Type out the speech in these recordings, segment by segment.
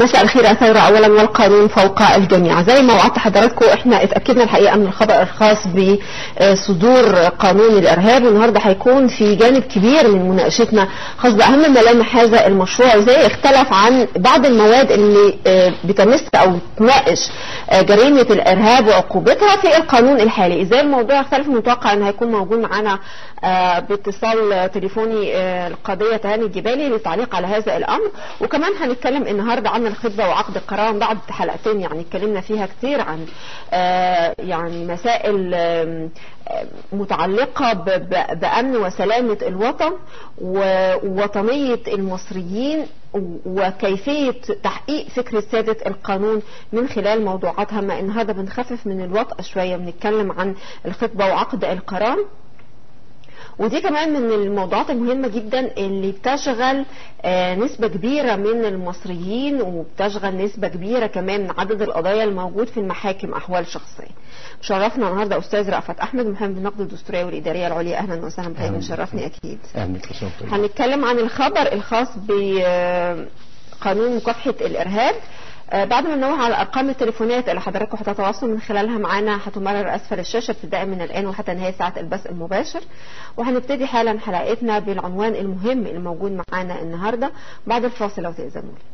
مساء الخير يا ثورة أولا والقانون فوق الجميع زي ما وعدت حضراتكم احنا اتأكدنا الحقيقة من الخبر الخاص بصدور قانون الإرهاب والنهاردة هيكون في جانب كبير من مناقشتنا خاص بأهم ملامح هذا المشروع وزي اختلف عن بعض المواد اللي بتمس أو تناقش جريمة الإرهاب وعقوبتها في القانون الحالي ازاي الموضوع اختلف متوقع ان هيكون موجود معانا باتصال تليفوني القضية تهاني الجبالي للتعليق على هذا الأمر وكمان هنتكلم النهاردة عن الخطبة وعقد القرار بعد حلقتين يعني اتكلمنا فيها كتير عن يعني مسائل متعلقة بأمن وسلامة الوطن ووطنية المصريين وكيفية تحقيق فكرة سيادة القانون من خلال موضوعات هامة النهاردة بنخفف من الوطأ شوية بنتكلم عن الخطبة وعقد القرار ودي كمان من الموضوعات المهمة جدا اللي بتشغل نسبة كبيرة من المصريين وبتشغل نسبة كبيرة كمان من عدد القضايا الموجود في المحاكم أحوال شخصية شرفنا النهارده استاذ رأفت احمد محامي بالنقد الدستوريه والاداريه العليا اهلا وسهلا بحضرتك مشرفني اكيد اهلا هنتكلم عن الخبر الخاص بقانون مكافحه الارهاب بعد ما ننوه على الارقام التليفونيه اللي حضراتكم هتتواصلوا من خلالها معانا هتمرر اسفل الشاشه ابتداء من الان وحتى نهايه ساعه البث المباشر وهنبتدي حالا حلقتنا بالعنوان المهم اللي موجود معانا النهارده بعد الفاصل لو تاذنوا لي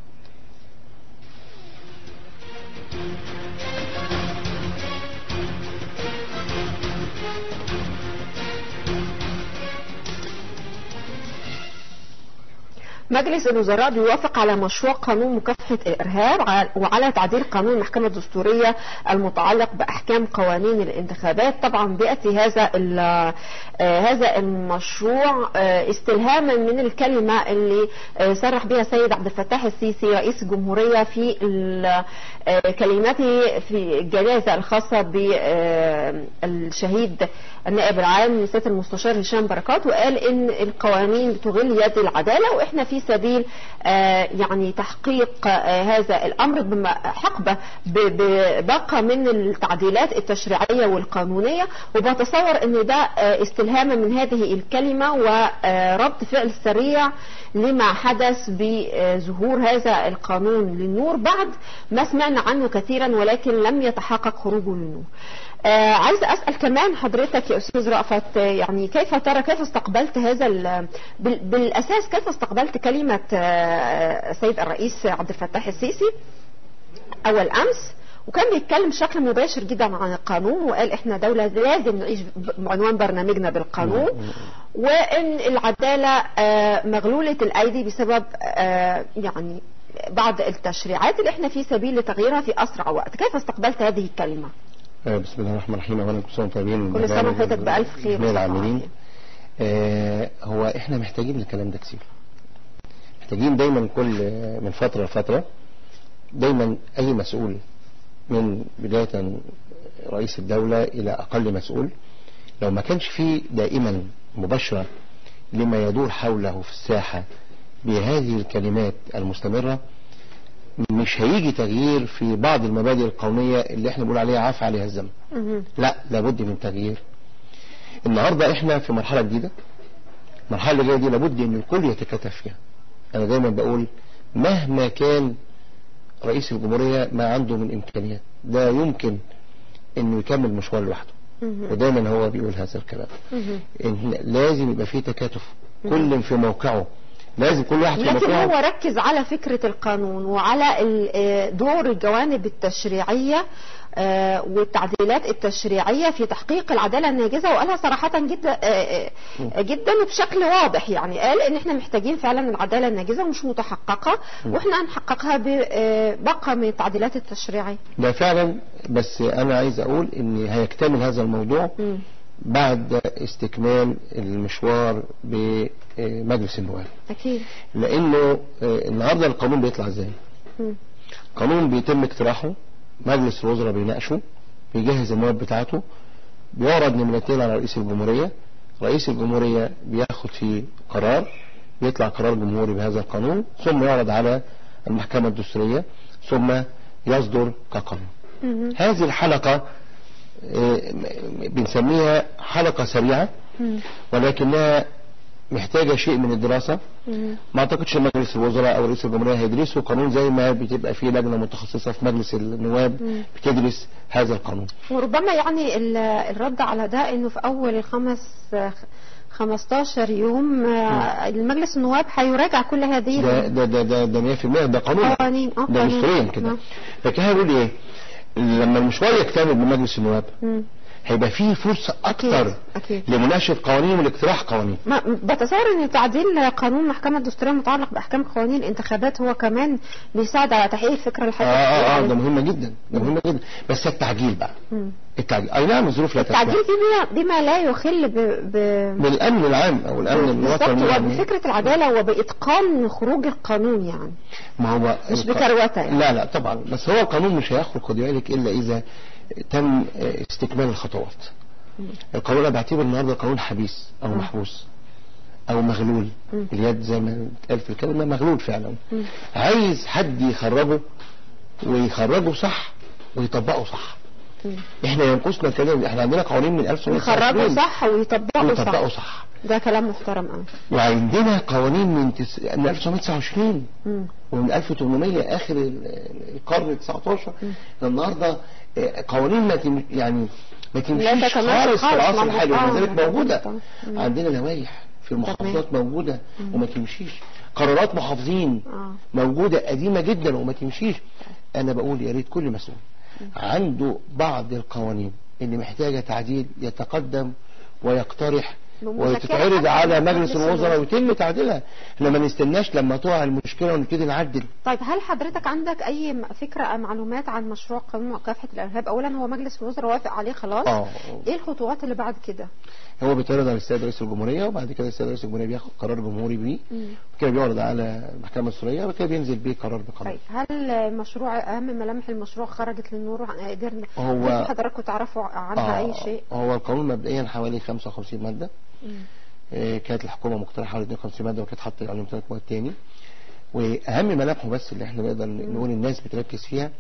مجلس الوزراء بيوافق على مشروع قانون مكافحة الإرهاب وعلى تعديل قانون المحكمة الدستورية المتعلق بأحكام قوانين الانتخابات طبعا بيأتي هذا هذا المشروع استلهاما من الكلمة اللي صرح بها السيد عبد الفتاح السيسي رئيس الجمهورية في كلمته في الجنازة الخاصة بالشهيد النائب العام سيادة المستشار هشام بركات وقال ان القوانين بتغل يد العدالة واحنا في سبيل يعني تحقيق هذا الامر بحقبة بباقة من التعديلات التشريعية والقانونية وبتصور ان ده استلهاما من هذه الكلمة ورد فعل سريع لما حدث بظهور هذا القانون للنور بعد ما سمعنا عنه كثيرا ولكن لم يتحقق خروجه للنور آه عايز اسال كمان حضرتك يا استاذ رأفت يعني كيف ترى كيف استقبلت هذا بالاساس كيف استقبلت كلمه آه السيد الرئيس عبد الفتاح السيسي اول امس وكان بيتكلم بشكل مباشر جدا عن القانون وقال احنا دولة لازم نعيش بعنوان برنامجنا بالقانون وان العدالة آه مغلولة الايدي بسبب يعني بعض التشريعات اللي احنا في سبيل لتغييرها في اسرع وقت كيف استقبلت هذه الكلمة بسم الله الرحمن الرحيم اولا كل سنه وانتم طيبين كل سنه وحضرتك بالف خير العاملين آه هو احنا محتاجين الكلام ده كتير محتاجين دايما كل من فتره لفتره دايما اي مسؤول من بدايه رئيس الدوله الى اقل مسؤول لو ما كانش فيه دائما مباشره لما يدور حوله في الساحه بهذه الكلمات المستمره مش هيجي تغيير في بعض المبادئ القومية اللي احنا بنقول عليها عاف عليها الزمن لا لابد من تغيير النهاردة احنا في مرحلة جديدة المرحلة اللي جاية دي لابد ان الكل يتكاتف فيها انا دايما بقول مهما كان رئيس الجمهورية ما عنده من امكانيات لا يمكن انه يكمل مشوار لوحده ودايما هو بيقول هذا الكلام إن لازم يبقى فيه تكاتف كل في موقعه لازم كل واحد لكن هو ركز على فكرة القانون وعلى دور الجوانب التشريعية والتعديلات التشريعية في تحقيق العدالة الناجزة وقالها صراحة جدا جدا وبشكل واضح يعني قال ان احنا محتاجين فعلا العدالة الناجزة ومش متحققة واحنا هنحققها ببقى من التعديلات التشريعية ده فعلا بس انا عايز اقول ان هيكتمل هذا الموضوع م. بعد استكمال المشوار بمجلس النواب أكيد لأنه النهاردة القانون بيطلع ازاي قانون بيتم اقتراحه مجلس الوزراء بيناقشه بيجهز المواد بتاعته بيعرض نمرتين على رئيس الجمهورية رئيس الجمهورية بياخد فيه قرار بيطلع قرار جمهوري بهذا القانون ثم يعرض على المحكمة الدستورية ثم يصدر كقانون هذه الحلقة بنسميها حلقة سريعة ولكنها محتاجة شيء من الدراسة مم. ما اعتقدش ان مجلس الوزراء او رئيس الجمهورية هيدرسوا قانون زي ما بتبقى في لجنة متخصصة في مجلس النواب مم. بتدرس هذا القانون وربما يعني ال- الرد على ده انه في اول خمس 15 يوم آه، المجلس النواب هيراجع كل هذه ده ده ده ده, ده 100% ده قانون قوانين اه ده قانون. دستوريا كده نعم. لكن هيقول ايه لما المشوار يكتمل بمجلس النواب مم. هيبقى فيه فرصة اكتر أكيد. أكيد. لمناقشة قوانين والاقتراح قوانين ما بتصور ان تعديل قانون المحكمه الدستوريه المتعلق باحكام قوانين الانتخابات هو كمان بيساعد على تحقيق الفكره اللي اه حضرتك اه, بتقول آه عليها. ده مهمة جدا ده مهمة جدا بس التعجيل بقى مم. التعجيل اي نعم الظروف لا تسمح التعديل فيه بما, بما لا يخل ب... ب... بالامن العام او الامن بالظبط الوطني يعني. وبفكره العداله وباتقان خروج القانون يعني ما هو مش الق- بكروته يعني. لا لا طبعا بس هو القانون مش هيخرج خد بالك الا اذا تم آه، استكمال الخطوات القانون انا بعتبر النهارده قانون حبيس او مم. محبوس او مغلول مم. اليد زي ما اتقال في الكلمه مغلول فعلا مم. عايز حد يخرجه ويخرجه صح ويطبقه صح مم. احنا ينقصنا الكلام احنا عندنا قوانين من 1920 يخرجوا صح ويطبقوا ويطبقوا صح صح ده كلام محترم قوي وعندنا قوانين من, تس... من 1929 مم. ومن 1800 اخر ال- القرن ال 19 النهارده آه، قوانين ما تم يعني ما تمشيش تتماشى خالص في خالص العصر مع الحالي المجتمع. وما زالت موجوده طبعاً. مم. عندنا لوائح في المحافظات موجوده وما تمشيش قرارات محافظين آه. موجوده قديمه جدا وما تمشيش انا بقول يا ريت كل مسؤول عنده بعض القوانين اللي محتاجه تعديل يتقدم ويقترح بمذكرة وتتعرض حتى على من مجلس مجلس الوزراء الوزراء. ويتم تعديلها احنا ما نستناش لما تقع المشكله ونبتدي نعدل طيب هل حضرتك عندك اي م- فكره او معلومات عن مشروع قانون مكافحه الارهاب اولا هو مجلس الوزراء وافق عليه خلاص اه ايه الخطوات اللي بعد كده هو بيتعرض على السيد رئيس الجمهوريه وبعد كده السيد رئيس الجمهوريه بياخد قرار جمهوري بيه مم. كده بيعرض على المحكمه السوريه وبعد كده بينزل بيه قرار بقانون طيب هل مشروع اهم ملامح المشروع خرجت للنور قدرنا هو- هل حضراتكم تعرفوا عنها اي شيء هو القانون مبدئيا حوالي 55 ماده مم. آه، كانت الحكومه مقترحه حوالي 52 ماده وكانت حاطه عليهم ثلاث مواد تاني واهم ملامحه بس اللي احنا نقدر نقول الناس بتركز فيها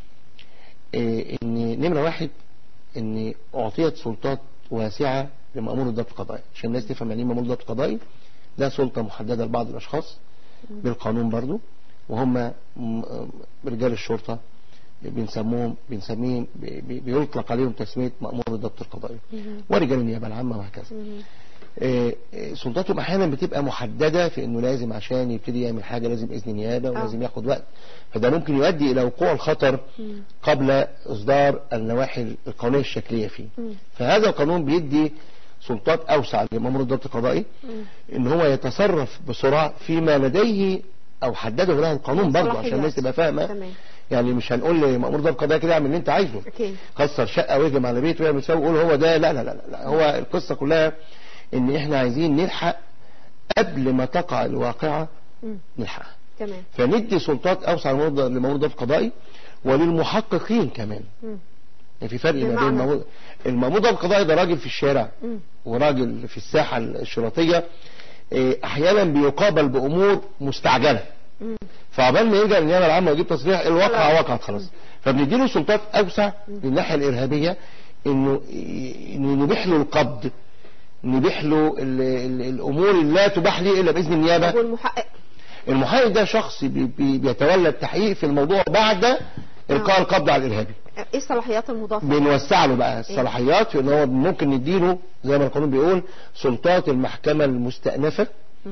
آه، ان نمره واحد ان اعطيت سلطات واسعه لمأمور الضبط القضائي عشان الناس تفهم يعني ايه مأمور الضبط القضائي ده سلطه محدده لبعض الاشخاص بالقانون برضو وهم م- رجال الشرطه بنسموهم بنسميهم بي- بي- بيطلق عليهم تسميه مأمور الضبط القضائي مم. ورجال النيابه العامه وهكذا مم. آه، آه، سلطاتهم احيانا بتبقى محدده في انه لازم عشان يبتدي يعمل حاجه لازم اذن نيابه ولازم ياخد وقت فده ممكن يؤدي الى وقوع الخطر مم. قبل اصدار النواحي القانونيه الشكليه فيه مم. فهذا القانون بيدي سلطات اوسع لمأمور الضبط القضائي مم. ان هو يتصرف بسرعه فيما لديه او حدده له القانون برضه عشان الناس تبقى فاهمه تمام يعني مش هنقول لمأمور الضبط القضائي كده اعمل اللي انت عايزه اكيد كسر شقه ويهجم على بيته ويعمل سوي ويقول هو ده لا لا لا لا هو القصه كلها ان احنا عايزين نلحق قبل ما تقع الواقعه مم. نلحقها تمام فندي سلطات اوسع لمأمور لمأمور الضبط القضائي وللمحققين كمان مم. يعني في فرق ما بين بمعنى؟ المأمور- المأمور الضبط القضائي ده راجل في الشارع مم. وراجل في الساحه الشرطيه إيه، احيانا بيقابل بامور مستعجله مم. فعبال ما يرجع للنيابه العامه ويجيب تصريح الواقعه خلاص. وقعت خلاص فبنديله سلطات اوسع للناحيه الارهابيه انه انه نبيح له القبض نبيح له ال- ال- الامور اللي لا تباح لي الا باذن النيابه والمحقق المحقق ده شخص بي- بي- بيتولى التحقيق في الموضوع بعد القاء القبض على الارهابي ايه الصلاحيات المضافه بنوسع له بقى الصلاحيات في ان هو ممكن نديله زي ما القانون بيقول سلطات المحكمة المستأنفة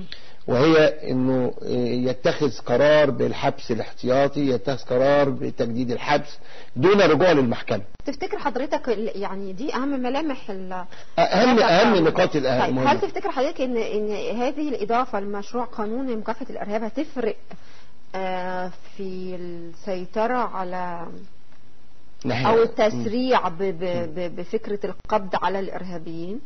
وهي انه يتخذ قرار بالحبس الاحتياطي يتخذ قرار بتجديد الحبس دون رجوع للمحكمة تفتكر حضرتك ال- يعني دي اهم ملامح ال اهم الوضع اهم بتاعه. نقاط طيب الاهم هل تفتكر حضرتك ان ان هذه الاضافه لمشروع قانون مكافحه الارهاب هتفرق آه، في السيطره على ناحية- او التسريع ب- ب- ب- بفكره القبض على الارهابيين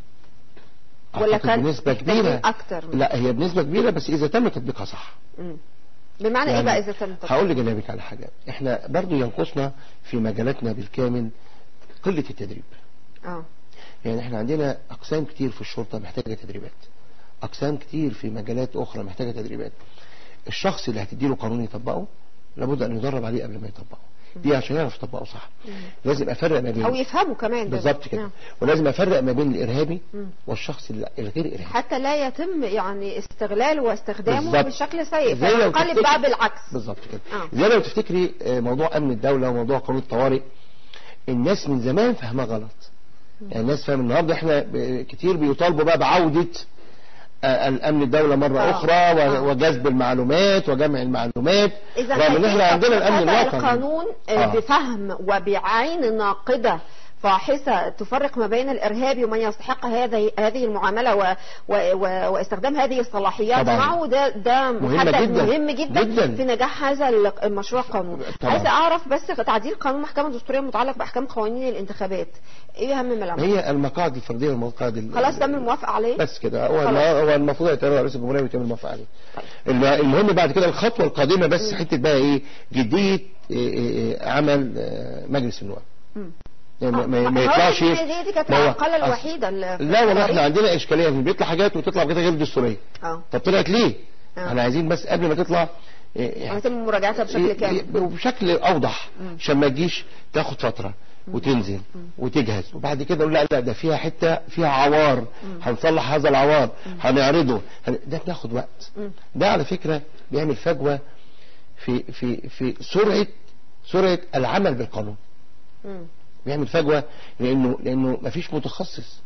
ولا أعتقد كان بنسبة محتاجين كبيرة اكتر من- لا هي بنسبة كبيرة بس اذا تم تطبيقها صح مم. بمعنى ايه بقى اذا تم تطبيق؟ هقول لجنابك على حاجة احنا برضو ينقصنا في مجالاتنا بالكامل قلة التدريب اه يعني احنا عندنا اقسام كتير في الشرطة محتاجة تدريبات اقسام كتير في مجالات اخرى محتاجة تدريبات الشخص اللي هتديله قانون يطبقه لابد ان يدرب عليه قبل ما يطبقه دي عشان يعرف يطبقه صح لازم افرق ما بين او يفهموا كمان ده. بالظبط كده نعم. ولازم افرق ما بين الارهابي والشخص ال- الغير ارهابي حتى لا يتم يعني استغلاله واستخدامه بالظبط. بشكل سيء زي لو فينقلب تفتكر- بقى بالعكس بالظبط كده آه. زي لو تفتكري آه، موضوع امن الدوله وموضوع قانون الطوارئ الناس من زمان فاهمها غلط يعني الناس فاهم النهارده احنا ب- كتير بيطالبوا بقى بعوده آه، الامن الدوله مره آه. اخرى آه. و- وجذب المعلومات وجمع المعلومات إذا رغم ان احنا عندنا الامن هذا الواقعي القانون آه. آه. بفهم وبعين ناقدة فاحصة تفرق ما بين الإرهابي ومن يستحق هذه هذه المعاملة و و و واستخدام هذه الصلاحيات طبعاً. معه ده ده مهمة محدد جداً. مهم جدا, جداً. في نجاح هذا المشروع القانوني طبعاً. عايزة أعرف بس تعديل قانون المحكمة الدستورية المتعلق بأحكام قوانين الانتخابات إيه أهم ملامح؟ هي المقاعد الفرديه والمقاعد ال- خلاص تم الموافقة عليه؟ بس كده هو خلاص. الم- هو المفروض يتعرض على رئيس الجمهوريه ويتم الموافقه عليه الم- المهم بعد كده الخطوه القادمه بس حته بقى ايه جديه إيه إيه عمل آه، مجلس النواب مم. يعني ما- ما ما هو يطلعش دي, دي, دي كانت ما هو- العقلة أصل- الوحيدة اللي في لا والله احنا الطريق. عندنا اشكاليه إن بيطلع حاجات وتطلع حاجات غير دستوريه اه طب طلعت ليه؟ آه. احنا عايزين بس قبل ما تطلع إيه، يتم مراجعتها بشكل كامل وبشكل اوضح عشان ما تجيش تاخد فتره وتنزل وتجهز وبعد كده نقول لا لا ده فيها حته فيها عوار هنصلح هذا العوار هنعرضه هن- ده بناخد وقت مم. ده على فكره بيعمل فجوه في في في سرعه سرعه العمل بالقانون مم. بيعمل فجوه لانه لانه مفيش متخصص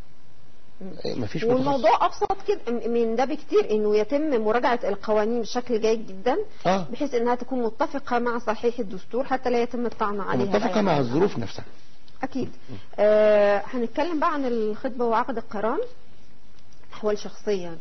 مفيش متخصص والموضوع ابسط كده من ده بكتير انه يتم مراجعه القوانين بشكل جيد جدا اه بحيث انها تكون متفقه مع صحيح الدستور حتى لا يتم الطعن عليها متفقه بأي مع حال. الظروف نفسها اكيد آه هنتكلم بقى عن الخطبه وعقد القران احوال شخصيه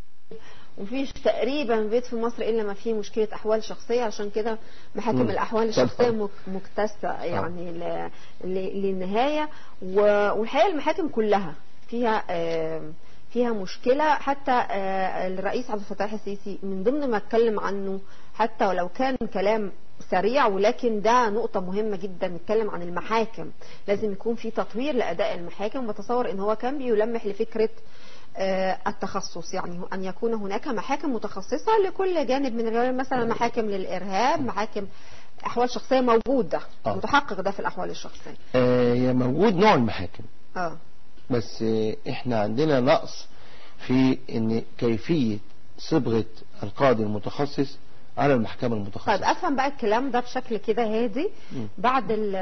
ومفيش تقريبا بيت في مصر الا ما فيه مشكله احوال شخصيه عشان كده محاكم مم. الاحوال الشخصيه طبعاً. مك- مكتسه يعني ل- ل- للنهايه و- والحقيقه المحاكم كلها فيها آه، فيها مشكله حتى آه، الرئيس عبد الفتاح السيسي من ضمن ما اتكلم عنه حتى ولو كان كلام سريع ولكن ده نقطة مهمة جدا نتكلم عن المحاكم لازم يكون في تطوير لأداء المحاكم وتصور ان هو كان بيلمح لفكرة آه، التخصص يعني أن يكون هناك محاكم متخصصة لكل جانب من الجوانب مثلا محاكم للإرهاب محاكم أحوال شخصية موجودة آه. متحقق ده في الأحوال الشخصية آه، هي موجود نوع المحاكم اه بس آه، احنا عندنا نقص في ان كيفية صبغة القاضي المتخصص على المحكمة المتخصصة طيب افهم بقى الكلام ده بشكل كده هادي مم. بعد ال-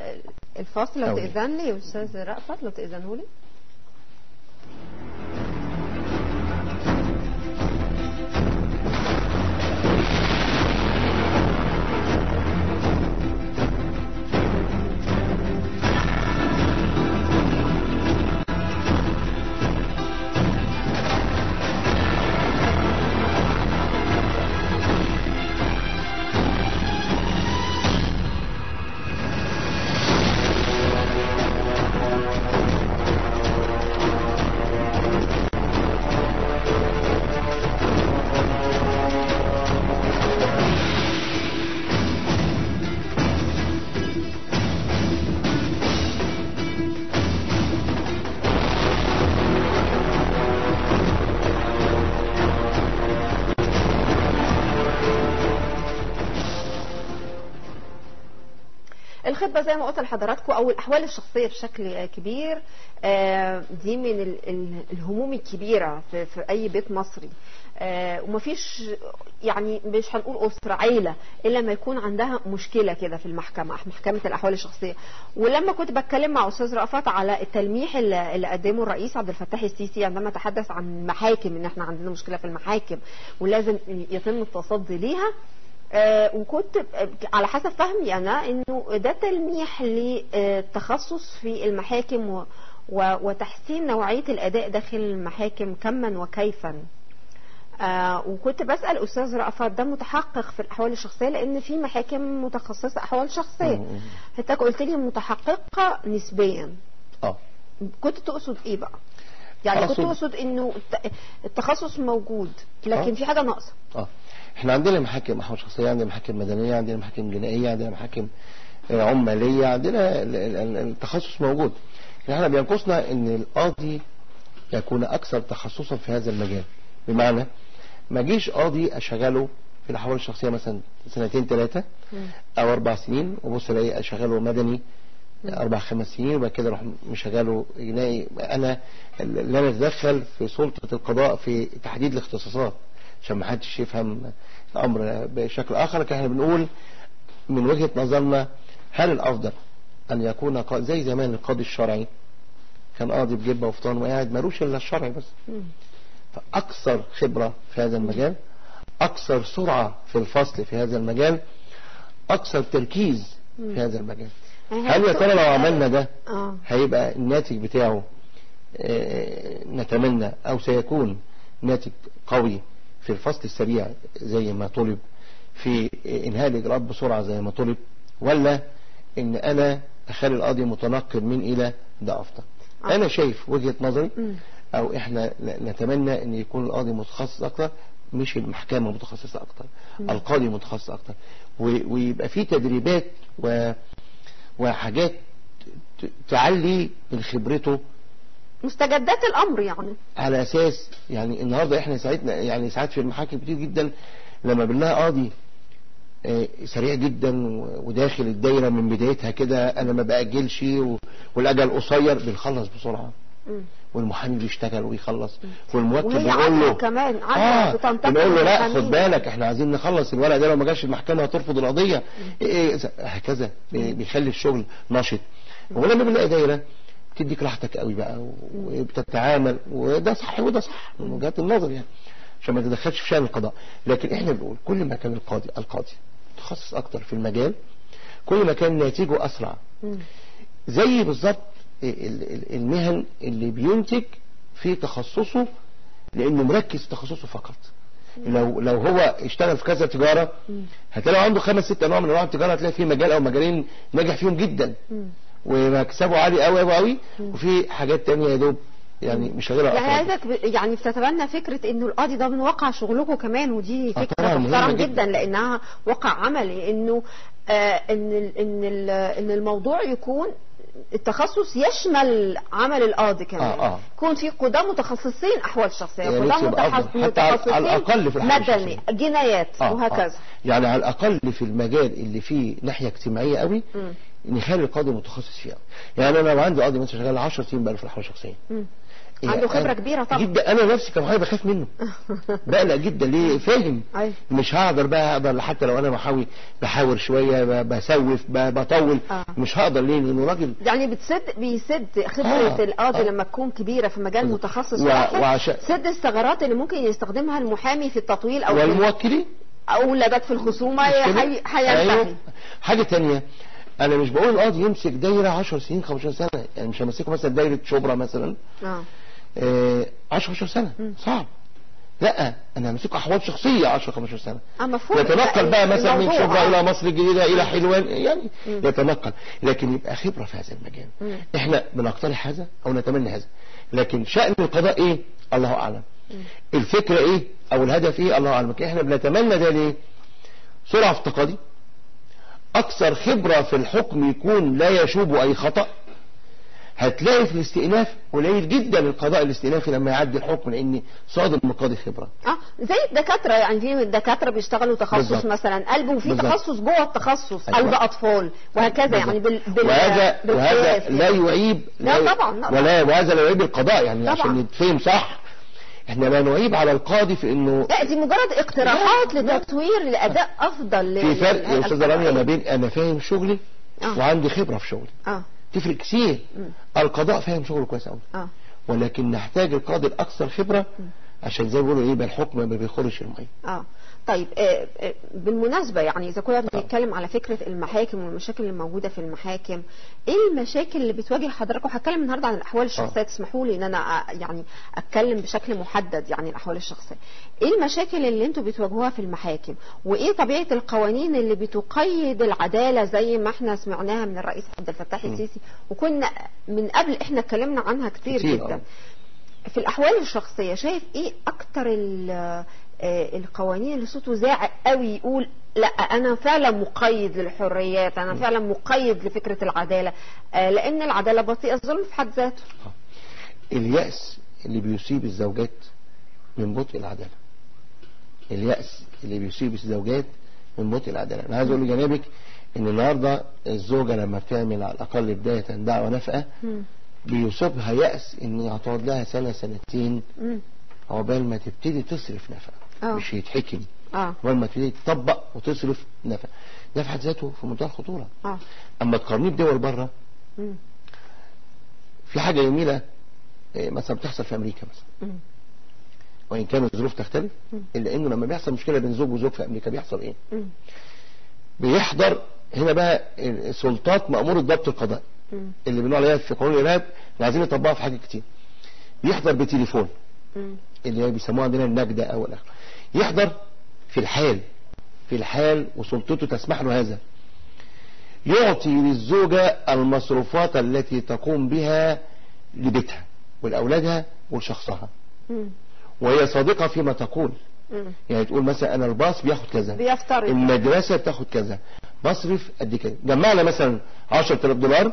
الفاصل لو أوي. تأذن لي يا استاذ رأفت لو تأذنوا لي الخطبة زي ما قلت لحضراتكم أو الأحوال الشخصية بشكل كبير آه، دي من ال- ال- الهموم الكبيرة في, في أي بيت مصري آه، ومفيش يعني مش هنقول أسرة عيلة إلا ما يكون عندها مشكلة كده في المحكمة محكمة الأحوال الشخصية ولما كنت بتكلم مع أستاذ رأفت على التلميح اللي اللي قدمه الرئيس عبد الفتاح السيسي عندما تحدث عن المحاكم إن إحنا عندنا مشكلة في المحاكم ولازم يتم التصدي ليها آه، وكنت ب- على حسب فهمي انا انه ده تلميح للتخصص في المحاكم و- و- وتحسين نوعيه الاداء داخل المحاكم كما وكيفا آه وكنت بسال استاذ رأفت ده متحقق في الاحوال الشخصيه لان في محاكم متخصصه احوال شخصيه مم. حتى قلت لي متحققه نسبيا اه كنت تقصد ايه بقى يعني كنت أقصد- تقصد انه الت- التخصص موجود لكن آه. في حاجه ناقصه اه احنا عندنا محاكم احوال شخصيه عندنا محاكم مدنيه عندنا محاكم جنائيه عندنا محاكم آه، عماليه عندنا ال- ال- ال- التخصص موجود لكن احنا بينقصنا ان القاضي يكون اكثر تخصصا في هذا المجال بمعنى ما جيش قاضي اشغله في الاحوال الشخصيه مثلا سنتين ثلاثه او اربع سنين وبص الاقي اشغله مدني اربع خمس سنين وبعد كده اروح مشغله جنائي انا لا نتدخل في سلطه القضاء في تحديد الاختصاصات عشان ما حدش يفهم الامر بشكل اخر لكن احنا بنقول من وجهه نظرنا هل الافضل ان يكون قا- زي زمان القاضي الشرعي كان قاضي بجبه وفطان وقاعد ملوش الا الشرعي بس فاكثر خبره في هذا المجال اكثر سرعه في الفصل في هذا المجال اكثر تركيز في هذا المجال هل يا ترى لو عملنا ده اه هيبقى الناتج بتاعه آه، نتمنى او سيكون ناتج قوي في الفصل السريع زي ما طلب في انهاء الاجراءات بسرعه زي ما طلب ولا ان انا اخلي القاضي متنقل من الى ده افضل آه. انا شايف وجهه نظري مم. او احنا ن- نتمنى ان يكون القاضي متخصص اكتر مش المحكمة متخصصة اكتر القاضي متخصص اكتر و- ويبقى في تدريبات و... وحاجات ت- تعلي من خبرته مستجدات الامر يعني على اساس يعني النهارده احنا ساعتنا يعني ساعات في المحاكم كتير جدا لما بنلاقي قاضي آه، سريع جدا و- وداخل الدايره من بدايتها كده انا ما باجلش و- والاجل قصير بنخلص بسرعه مم. والمحامي بيشتغل ويخلص والموكل وهي بيقول عادة له كمان اه عادة بتنتقل بنقول له لا للمحامين. خد بالك احنا عايزين نخلص الورق ده لو ما جاش المحكمه هترفض القضيه إيه إيه هكذا بي- بيخلي الشغل نشط ولما بنلاقي دايره بتديك راحتك قوي بقى و- وبتتعامل وده صح وده صح من وجهات النظر يعني عشان ما تدخلش في شأن القضاء لكن احنا بنقول كل ما كان القاضي القاضي متخصص اكتر في المجال كل ما كان ناتجه اسرع مم. زي بالظبط ال- ال- المهن اللي بينتج في تخصصه لانه مركز في تخصصه فقط لو لو هو اشتغل في كذا تجاره هتلاقي عنده خمس ست انواع من انواع التجاره هتلاقي فيه مجال او مجالين ناجح فيهم جدا مم. ومكسبه عالي قوي قوي قوي وفي حاجات تانية يا دوب يعني مش هقدر يعني أفرد. عايزك ب- يعني بتتبنى فكره انه القاضي ده من واقع شغلكم كمان ودي آه فكره طبعاً مهمة محترم جداً. جدا لانها واقع عملي انه آه ان ال ان ال ان الموضوع يكون التخصص يشمل عمل القاضي كمان آه، آه. يكون في قضاة متخصصين احوال شخصيه يا قضاة ريت يبقى متخص- أفضل. حتى على- متخصصين على الأقل في الأحوال مدني الشخصية. جنايات آه، وهكذا آه. يعني على الاقل في المجال اللي فيه ناحيه اجتماعيه قوي مم. نخلي القاضي متخصص فيه قوي. يعني انا لو عندي قاضي مثلا شغال 10 سنين بقى في الاحوال الشخصيه مم. إيه، عنده خبرة أنا- كبيرة طبعا. جدا انا نفسي كمحامي بخاف منه بقلق جدا ليه فاهم أيوة. مش هقدر بقى اقدر حتى لو انا محاوي بحاور شويه ب- بسوف ب- بطول آه. مش هقدر ليه لانه راجل يعني بتسد بيسد خبرة آه، القاضي آه. لما تكون كبيرة في مجال متخصص و- واحد وعشان- سد الثغرات اللي ممكن يستخدمها المحامي في التطويل او في والموكلين او لبات في الخصومة مش كده؟ حي- هينتهي أيوة. حاجه تانية انا مش بقول القاضي يمسك دايره 10 سنين 15 سنه يعني مش همسكه مثلا دايره شبرا مثلا اه آه، 10 15 سنه صعب لا انا همسكه احوال شخصيه 10 15 سنه اه مفهوم يتنقل بقى مثلا من الموضوع، شبرا آه. الى مصر الجديده الى حلوان يعني يتنقل لكن يبقى خبره في هذا المجال مم. احنا بنقترح هذا او نتمنى هذا لكن شأن القضاء ايه الله اعلم الفكره ايه او الهدف ايه الله اعلم لكن احنا بنتمنى ده ليه سرعه في التقاضي اكثر خبره في الحكم يكون لا يشوب اي خطأ هتلاقي في الاستئناف قليل جدا القضاء الاستئنافي لما يعدي الحكم لان صادر من قاضي خبره اه زي الدكاترة يعني في دكاترة بيشتغلوا تخصص بالظبط. مثلا قلب وفي بالظبط. تخصص جوه التخصص أيوة. قلب اطفال وهكذا بالظبط. يعني بال بال وهذا وهذا بالقياس لا يعني. يعيب لا ي- طبعاً، لا ولا وهذا لا يعيب القضاء يعني طبعاً. عشان نتفهم صح احنا لا نعيب على القاضي في انه لا دي مجرد اقتراحات لا، لا. لتطوير لاداء افضل في لل- فرق يا للهيئة استاذه رانيا ما القضائية. بين انا فاهم شغلي آه. وعندي خبره في شغلي اه تفرق كتير مم. القضاء فاهم شغله كويس قوي اه ولكن نحتاج القاضي الاكثر خبره عشان زي ما بيقولوا ايه يبقى الحكم ما بيخرش الميه اه طيب آه آه بالمناسبة يعني إذا كنا بنتكلم على فكرة المحاكم والمشاكل اللي موجودة في المحاكم إيه المشاكل اللي بتواجه حضرتك وهتكلم النهاردة عن الأحوال الشخصية تسمحوا لي إن أنا آه، يعني أتكلم بشكل محدد يعني الأحوال الشخصية إيه المشاكل اللي أنتوا بتواجهوها في المحاكم وإيه طبيعة القوانين اللي بتقيد العدالة زي ما إحنا سمعناها من الرئيس عبد الفتاح السيسي وكنا من قبل إحنا اتكلمنا عنها كتير, كتير، جدا آه. في الأحوال الشخصية شايف إيه أكتر ال- آه، القوانين اللي صوته زاعق قوي يقول لا أنا فعلا مقيد للحريات أنا فعلا مقيد لفكرة العدالة آه، لأن العدالة بطيئة الظلم في حد ذاته اليأس اللي بيصيب الزوجات من بطء العدالة اليأس اللي بيصيب الزوجات من بطء العدالة انا عايز اقول لجنابك ان النهارده الزوجة لما بتعمل على الاقل بداية دعوة نفقة مم. بيصيبها يأس ان هتقعد لها سنة سنتين مم. عقبال ما تبتدي تصرف نفقة آه. مش يتحكم اه عقبال ما تبتدي تطبق وتصرف نفقة ده في حد ذاته في منتهى الخطورة اه اما تقارنيه بدول بره مم. في حاجة جميلة إيه، مثلا بتحصل في امريكا مثلا مم. وان كانت الظروف تختلف مم. الا انه لما بيحصل مشكله بين زوج وزوج في امريكا بيحصل ايه مم. بيحضر هنا بقى السلطات مأمور الضبط القضائي مم. اللي بنقول عليها في قانون الارهاب اللي عايزين نطبقها في حاجات كتير بيحضر بتليفون مم. اللي هي بيسموها عندنا النجدة او الاخر يحضر في الحال في الحال وسلطته تسمح له هذا يعطي للزوجة المصروفات التي تقوم بها لبيتها ولأولادها ولشخصها مم. وهي صادقة فيما تقول مم. يعني تقول مثلا انا الباص بياخد كذا بيفترض المدرسة بتاخد كذا بصرف قد كده جمعنا مثلا 10000 دولار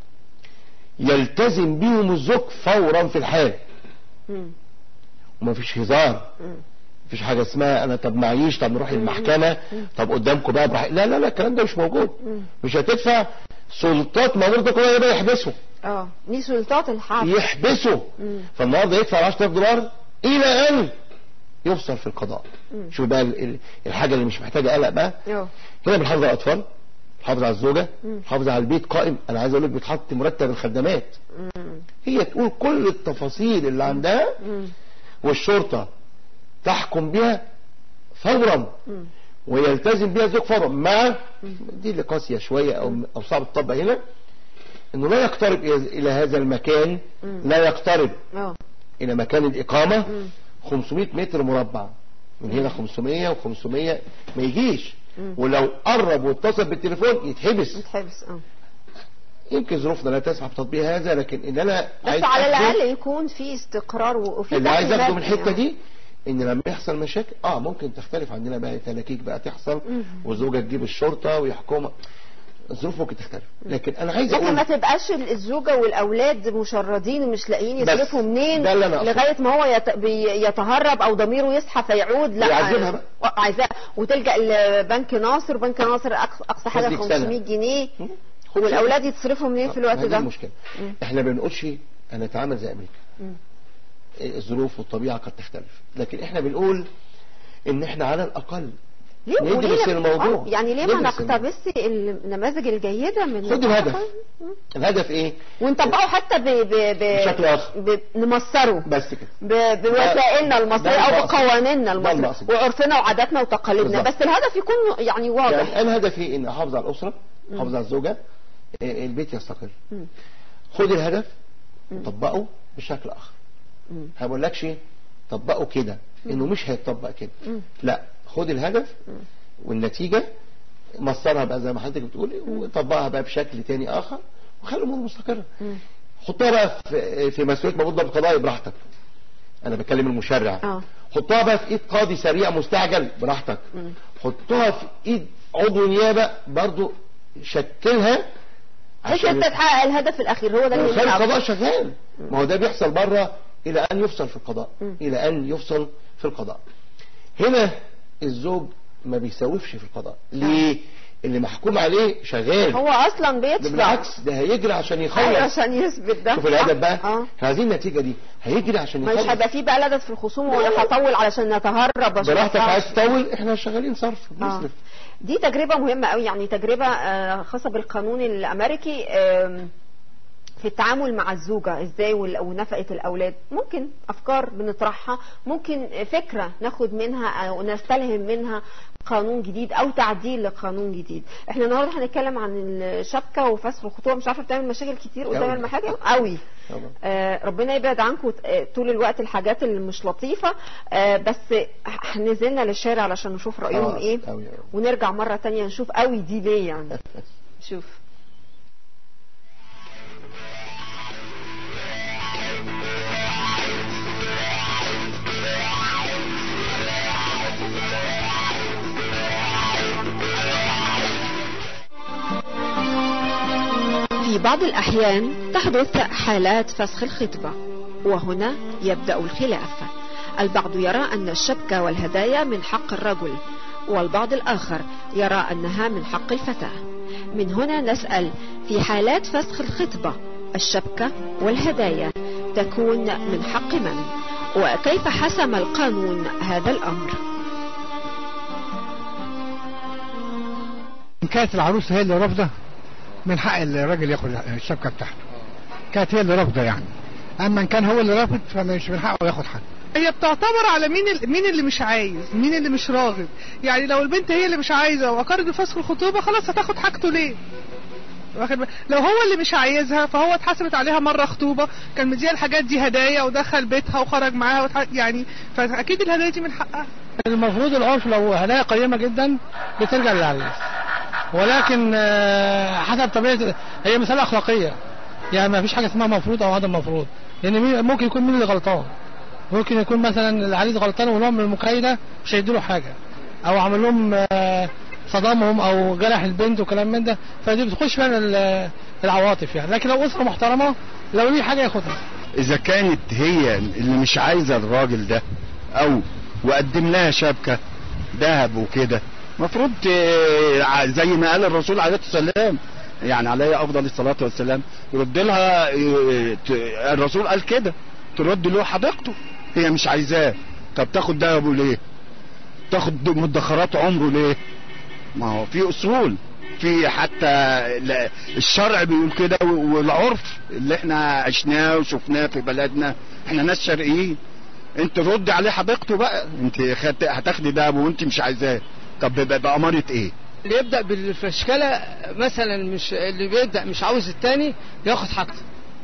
يلتزم بيهم الزوج فورا في الحال مم. ومفيش هزار مم. مفيش حاجة اسمها انا طب معيش طب نروح المحكمة طب قدامكم بقى براحة لا لا لا الكلام ده مش موجود مم. مش هتدفع سلطات موجودة كلها يبقى يحبسوا اه دي سلطات الحق يحبسوا مم. فالنهارده يدفع 10000 دولار الى ان يفصل في القضاء مم. شوف بقى ال- ال- الحاجة اللي مش محتاجة قلق بقى اه هنا بنحافظ على الاطفال بنحافظ على الزوجه مم. بنحافظ على البيت قائم انا عايز اقول لك بتحط مرتب الخدمات مم. هي تقول كل التفاصيل اللي عندها مم. والشرطه تحكم بها فورا مم. ويلتزم بها الزوج فورا مع دي اللي قاسيه شويه او او صعب تطبق هنا انه لا يقترب الى إلى هذا المكان مم. لا يقترب اه الى مكان الاقامه مم. 500 متر مربع من هنا 500 و500 ما يجيش مم. ولو قرب واتصل بالتليفون يتحبس متحبس اه يمكن ظروفنا لا تسمح بتطبيق هذا لكن ان انا بس على أخده- الاقل يكون في استقرار و- وفي اللي عايز اخده من تحكيمات الحته يعني. دي ان لما يحصل مشاكل اه ممكن تختلف عندنا بقى تلاكيك بقى تحصل مم. وزوجة تجيب الشرطة ويحكمها الظروف ممكن تختلف لكن انا عايز لكن ما اقول تبقاش الزوجة والأولاد مشردين ومش لاقيين بس يصرفوا منين ده اللي أنا أقصده. لغاية ما هو يت... بي- يتهرب أو ضميره يصحى فيعود لا يعذبها بقى عايزاه وتلجأ لبنك ناصر بنك ناصر أقصى, أقصى حاجة خد لك سنة. 500 جنيه خد والأولاد يتصرفوا منين في الوقت هذه ده المشكلة مم. احنا بنقولش هنتعامل زي امريكا مم. الظروف والطبيعة قد تختلف لكن احنا بنقول ان احنا على الاقل ليه ندرس وليه- الموضوع. آه، يعني ليه ما ندرس الموضوع. نقتبس النماذج الجيدة من خد الهدف مم. الهدف ايه ونطبقه حتى ب... ب... ب... بشكل آخر. ب... نمصره بس كده ب- بوسائلنا المصرية ده او المقصد. بقوانيننا ده المصرية المقصد. وعرفنا وعاداتنا وتقاليدنا بالظبط. بس الهدف يكون يعني واضح يعني انا هدفي ان احافظ على الاسره احافظ على الزوجه إيه، البيت يستقر مم. خد الهدف طبقه بشكل اخر مم. ما بقولكش طبقه كده انه مش هيتطبق كده مم. لا خد الهدف والنتيجه مصرها بقى زي ما حضرتك بتقولي وطبقها بقى بشكل تاني اخر وخلي الامور مستقره مم. حطها بقى في في مسؤوليه موجود ضابط قضائي براحتك انا بكلم المشرع اه حطها بقى في ايد قاضي سريع مستعجل براحتك مم. حطها في ايد عضو نيابه برضو شكلها بحيث انت تحقق الهدف الاخير هو ده اللي وخلي يهمنا القضاء أكتر. شغال ما هو ده بيحصل بره الى ان يفصل في القضاء مم. الى ان يفصل في القضاء هنا الزوج ما بيسوفش في القضاء ليه اللي محكوم عليه شغال هو اصلا ده بيدفع بالعكس ده هيجري عشان أيوة يخلص عشان يثبت ده شوف الهدف بقى اه احنا عايزين النتيجه دي هيجري عشان مش يخلص هيبقى فيه بقى لدد في الخصوم ولا هطول علشان نتهرب عشان براحتك نتهرب. عايز تطول احنا شغالين صرف آه. بنصرف دي تجربة مهمة قوي يعني تجربة آه، خاصة بالقانون الأمريكي آم، في التعامل مع الزوجة ازاي وال- ونفقة الأولاد ممكن أفكار بنطرحها ممكن فكرة ناخد منها أو نستلهم منها قانون جديد أو تعديل لقانون جديد احنا النهاردة هنتكلم عن الشبكة وفسخ الخطوبة مش عارفة بتعمل مشاكل كتير قدام أوي. المحاكم قوي طبعا. آه، ربنا يبعد عنكم آه، طول الوقت الحاجات اللي مش لطيفة آه، بس ح- نزلنا للشارع علشان نشوف رأيهم آه، ايه أوي أوي. ونرجع مرة تانية نشوف قوي دي ليه يعني شوف في بعض الأحيان تحدث حالات فسخ الخطبة وهنا يبدأ الخلاف البعض يرى أن الشبكة والهدايا من حق الرجل والبعض الآخر يرى أنها من حق الفتاة من هنا نسأل في حالات فسخ الخطبة الشبكة والهدايا تكون من حق من وكيف حسم القانون هذا الأمر إن كانت العروسة هي اللي رافضة من حق الراجل ياخد الشبكة بتاعته كانت هي اللي رافضة يعني أما إن كان هو اللي رافض فمش من حقه ياخد حاجة هي بتعتبر على مين ال- مين اللي مش عايز مين اللي مش راغب يعني لو البنت هي اللي مش عايزه واقرت بفسخ الخطوبه خلاص هتاخد حاجته ليه واخد بالك؟ لو هو اللي مش عايزها فهو اتحسبت عليها مره خطوبه كان مديها الحاجات دي هدايا ودخل بيتها وخرج معاها وتح... يعني فاكيد الهدايا دي من حقها المفروض العرف لو هدايا قيمة جدا بترجع للعريس ولكن آه، حسب طبيعة هي مسألة أخلاقية يعني ما فيش حاجة اسمها مفروض أو عدم مفروض لأن مين- ممكن يكون مين اللي غلطان ممكن يكون مثلا العريس غلطان ونوع من المكايدة مش هيديله حاجة أو عمل لهم آه، صدمهم أو جرح البنت وكلام من ده فدي بتخش فيها ال- العواطف يعني لكن لو أسرة محترمة لو ليه حاجة ياخدها اذا كانت هي اللي مش عايزه الراجل ده او وقدم لها شبكه ذهب وكده المفروض زي ما قال الرسول عليه الصلاه والسلام يعني عليه افضل الصلاه والسلام يرد لها اه، ت- الرسول قال كده ترد له حديقته هي مش عايزاه طب تاخد ذهبه ليه تاخد مدخرات عمره ليه ما هو في اصول في حتى لا- الشرع بيقول كده والعرف اللي احنا عشناه وشفناه في بلدنا احنا ناس شرقيين انت رد عليه حديقته بقى انت خدت هتاخدي ده وانت مش عايزاه طب بقى بأمارة ايه اللي يبدا بالفشكله مثلا مش اللي بيبدا مش عاوز التاني ياخد حاجته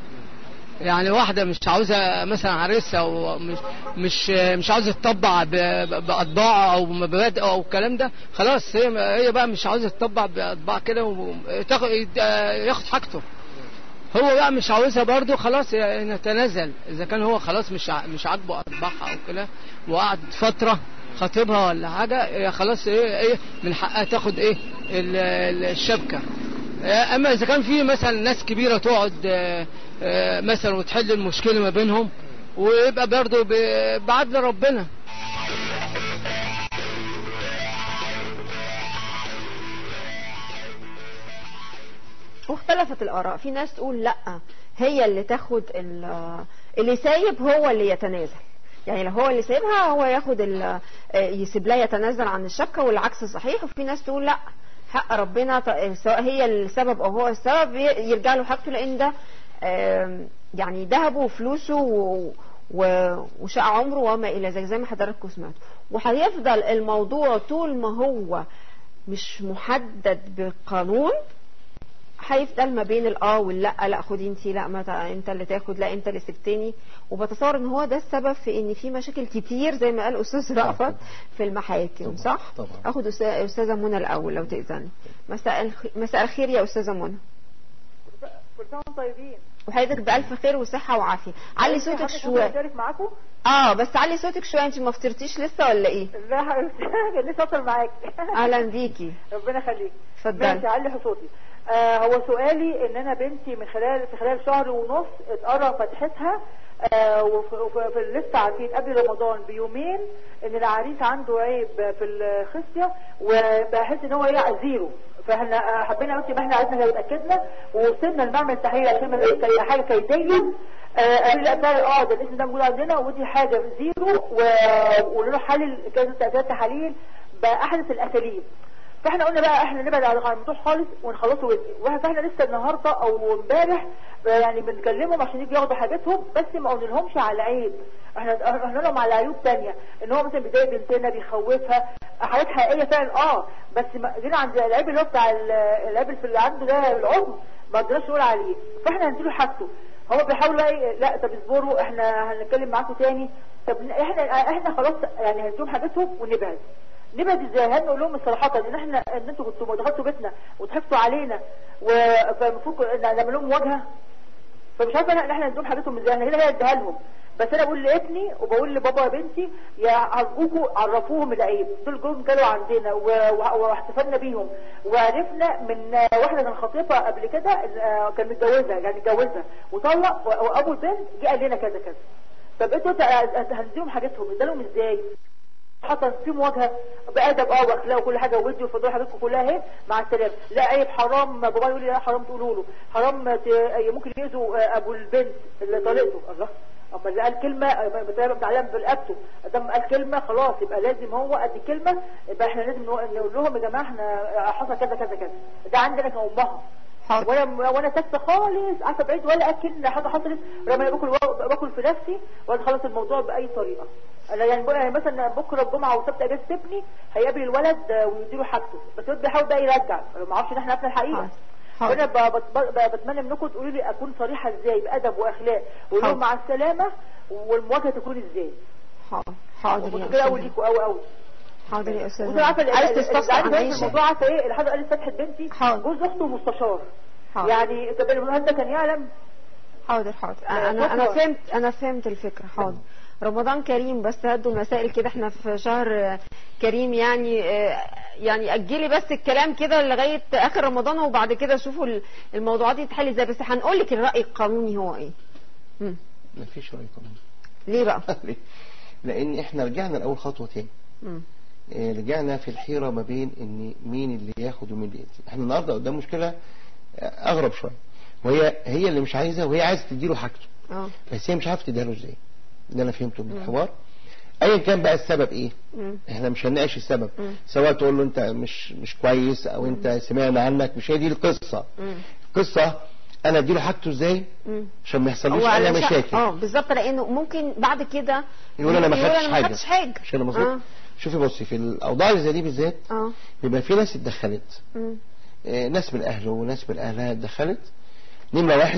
يعني واحده مش عاوزه مثلا عريسها او مش مش مش عاوزه تطبع ب- ب- باطباع او مبادئ او الكلام ده خلاص هي هي بقى مش عاوزه تطبع باطباع كده وتاخد ياخد حاجته هو بقى مش عاوزها برضه خلاص ي- نتنازل اذا كان هو خلاص مش ع- مش عاجبه اطباعها او كده وقعد فتره خطيبها ولا حاجه هي خلاص ايه ايه من حقها تاخد ايه ال- ال- الشبكه آه، اما اذا كان في مثلا ناس كبيره تقعد آه، آه، مثلا وتحل المشكله ما بينهم ويبقى برضه ب- بعدل ربنا واختلفت الآراء في ناس تقول لا هي اللي تاخد ال- اللي سايب هو اللي يتنازل يعني لو هو اللي سايبها هو ياخد ال- يسيب لها يتنازل عن الشبكة والعكس صحيح وفي ناس تقول لا حق ربنا ط- سواء هي السبب او هو السبب ي- يرجع له حاجته لان ده آم، يعني ذهبه وفلوسه و- و- وشقى عمره وما الى ذلك زي ما حضراتكم سمعتوا وهيفضل الموضوع طول ما هو مش محدد بالقانون هيفضل ما بين الاه واللا لا خدي انت لا ما تا- انت اللي تاخد لا انت اللي سبتني وبتصور ان هو ده السبب في ان في مشاكل كتير زي ما قال استاذ رأفت في المحاكم طبعا، صح؟ طبعا. اخد أستاذ- استاذه منى الاول لو تاذني مساء الخ... مساء الخير يا استاذه منى كل سنه وانتم طيبين وحضرتك بألف خير وصحة وعافية علي صوتك حضرتك ممكن شوية اشارك معاكم اه بس علي صوتك شوية انت ما فطرتيش لسه ولا ايه لا حبيبتي لسه اتصل معاك اهلا بيكي ربنا يخليك اتفضلي. ماشي علي صوتي آه هو سؤالي ان انا بنتي من خلال في خلال شهر ونص اتقرا فتحتها آه وفي وفي- في لسه عارفين قبل رمضان بيومين ان العريس عنده عيب في الخصيه وبحس ان هو يقع زيرو فاحنا آه، حبينا قلت ما احنا عايزنا اتاكدنا ووصلنا لمعمل تحليل عشان ما يبقى حاجه كيديه آه، قالوا لا فعلا اه ده الاسم ده موجود عندنا ودي حاجه زيرو و- وقولوا له حلل كذا تأثيرات تحاليل باحدث الاساليب فاحنا قلنا بقى احنا نبعد عن الموضوع خالص ونخلصه ودي واحنا فاحنا لسه النهارده او امبارح يعني بنكلمهم عشان يجوا ياخدوا حاجاتهم بس ما قلنالهمش على العيب احنا قلنا لهم على عيوب تانية ان هو مثلا بيضايق بنتنا بيخوفها حاجات حقيقيه فعلا اه بس ما جينا عند العيب اللي هو بتاع ال- العيب اللي عنده ده العظم ما قدرناش نقول عليه فاحنا هنديله حاجته هو بيحاول بقى إيه، لا طب اصبروا احنا هنتكلم معاكم تاني طب احنا احنا خلاص يعني هنديهم حاجتهم ونبعد نبعد ازاي هل نقول لهم صراحة ان احنا ان انتوا كنتوا دخلتوا بيتنا وضحكتوا علينا و- فالمفروض كنا نعمل لهم مواجهة فمش عارفه انا ان احنا نديهم حاجتهم ازاي انا هنا هي اديها لهم بس انا بقول لابني وبقول لبابا يا بنتي يا ارجوكوا عرفوهم العيب دول جم كانوا عندنا و- و- واحتفلنا بيهم وعرفنا من آه، واحده من خطيبها قبل كده آه، كان متجوزها يعني اتجوزها وطلق و- وابو البنت جه قال لنا كذا كذا طب انتوا ت- هنديهم حاجتهم ادالهم ازاي حصل في مواجهه بادب اه واخلاق وكل حاجه ودي وفضول حاجاتكم كلها اهي مع السلامه لا عيب حرام بابا يقول لي لا حرام تقولوا له حرام ت... ممكن يأذوا آه، ابو البنت اللي طلقته الله اما اللي قال كلمه آه، بتبقى متعلم برقبته ادام قال كلمه خلاص يبقى لازم هو قد كلمه يبقى احنا لازم نقول نقول لهم يا جماعه احنا آه، حصل كذا كذا كذا ده عندنا كأمها حاضر وانا وانا ساكته خالص عارفه بعيد ولا اكل حاجه حصلت رغم انا باكل باكل في نفسي وانا خلص الموضوع باي طريقه انا يعني بقى مثلا بكره الجمعه وسبت اجازه ابني هيقابل الولد آه، ويديله حاجته بس الولد بيحاول بقى يرجع أنا ما اعرفش ان احنا عارفين الحقيقه حاضر. وانا ب- بت- ب- بتمنى منكم تقولوا لي اكون صريحه ازاي بادب واخلاق واقول حاضر. لهم مع السلامه والمواجهه تكون ازاي حاضر حاضر يا كده قوي استاذ ليكوا قوي قوي حاضر يا استاذ وانت عارفه عايز اللي تستفسر عن عايز اي في شيء الموضوع عارفه ايه اللي حد قال فتحت بنتي حاضر. جوز اخته مستشار حاضر. يعني طب المهندس كان يعلم حاضر حاضر انا انا فهمت انا فهمت الفكره حاضر رمضان كريم بس هدوا المسائل كده احنا في شهر آه، كريم يعني آه، يعني اجلي بس الكلام كده لغايه اخر رمضان وبعد كده شوفوا ال- الموضوعات دي تتحل ازاي بس هنقول لك الراي القانوني هو ايه مم. مفيش رأي قانوني ليه بقى ليه؟ لان احنا رجعنا لاول خطوه تاني مم. آه، رجعنا في الحيره ما بين ان مين اللي ياخد ومين اللي يدي احنا النهارده قدام مشكله آه، اغرب شويه وهي هي اللي مش عايزه وهي عايزه تديله حاجته اه بس هي مش عارفه تديها له ازاي ده انا فهمته من الحوار ايا كان بقى السبب ايه مم. احنا مش هنناقش السبب مم. سواء تقول له انت مش مش كويس او انت سمعنا عنك مش هي دي القصه مم. القصه انا اديله حاجته ازاي مم. عشان ما يحصلوش هو اي علشان- مشاكل اه بالظبط لانه ممكن بعد كده يقول انا ما يقول خدتش انا ما حاجه خدتش حاجه مش انا مظبوط اه شوفي بصي في الاوضاع اللي زي دي بالذات اه بيبقى في ناس اتدخلت مم. آه، ناس من اهله وناس من اهلها اتدخلت نمره واحد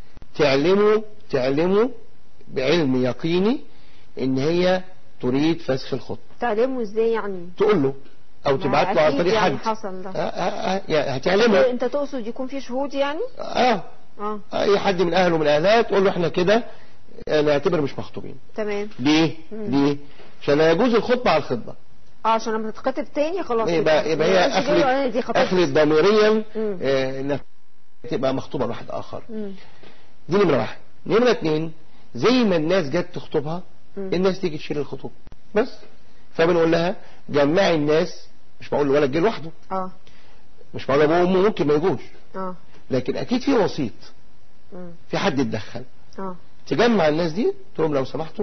تعلموا تعلموا بعلم يقيني ان هي تريد فسخ الخطبه تعلمه ازاي يعني تقول له او ما تبعت له عن أكيد طريق يعني حد حصل ده آه آه آه يعني هتعلمه انت تقصد يكون في شهود يعني اه اه اي حد من اهله من اهلها تقول له احنا كده آه، نعتبر مش مخطوبين تمام ليه مم. ليه عشان لا يجوز الخطبه على الخطبه اه عشان لما تتكتب تاني خلاص يبقى يبقى هي يبقى دي اخلت خطيبتي. اخلت ضميريا مم. آه، انها تبقى مخطوبه لواحد اخر مم. دي نمره واحد نمره اتنين زي ما الناس جت تخطبها مم. الناس تيجي تشيل الخطوبه بس فبنقول لها جمعي الناس مش بقول الولد جه لوحده اه مش بقول ابوه وامه ممكن ما يجوش اه لكن اكيد في وسيط مم. في حد اتدخل اه تجمع الناس دي تقول لهم لو سمحتوا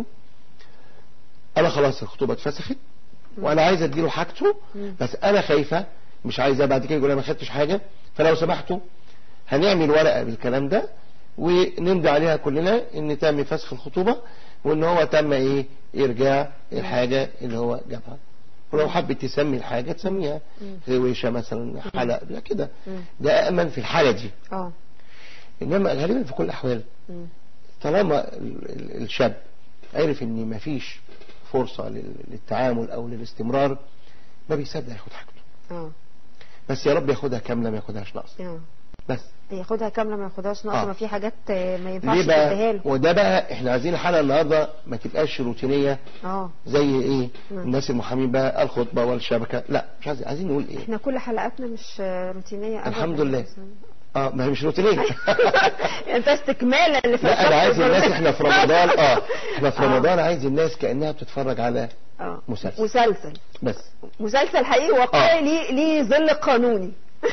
انا خلاص الخطوبه اتفسخت وانا عايز اديله حاجته مم. بس انا خايفه مش عايزاه بعد كده يقول انا ما خدتش حاجه فلو سمحتوا هنعمل ورقه بالكلام ده ونمضي عليها كلنا ان تم فسخ الخطوبه وان هو تم ايه ارجاع الحاجه اللي هو جابها ولو حبت تسمي الحاجه تسميها غويشه مثلا حلق لا كده مم. ده امن في الحاله دي اه انما غالبا في كل الاحوال مم. طالما ال- ال- الشاب عرف ان مفيش فرصة لل- للتعامل او للاستمرار ما بيصدق ياخد حاجته اه بس يا رب ياخدها كاملة ما ياخدهاش ناقص اه بس ياخدها كامله ما ياخدهاش ناقصه آه. ما في حاجات آه، ما ينفعش ليه تديها بقى له وده بقى احنا عايزين الحلقة النهاردة ما تبقاش روتينية اه زي ايه نعم. الناس المحامين بقى الخطبة والشبكة لا مش عايزين عايزين نقول ايه احنا كل حلقاتنا مش آه، روتينيه أبداً. الحمد لله. اه ما هي مش روتينية انت استكمالا اللي في لا انا عايز الناس احنا في رمضان اه احنا في آه. رمضان عايز الناس كأنها بتتفرج على اه مسلسل مسلسل بس مسلسل حقيقي واقعي آه. ليه ليه ظل قانوني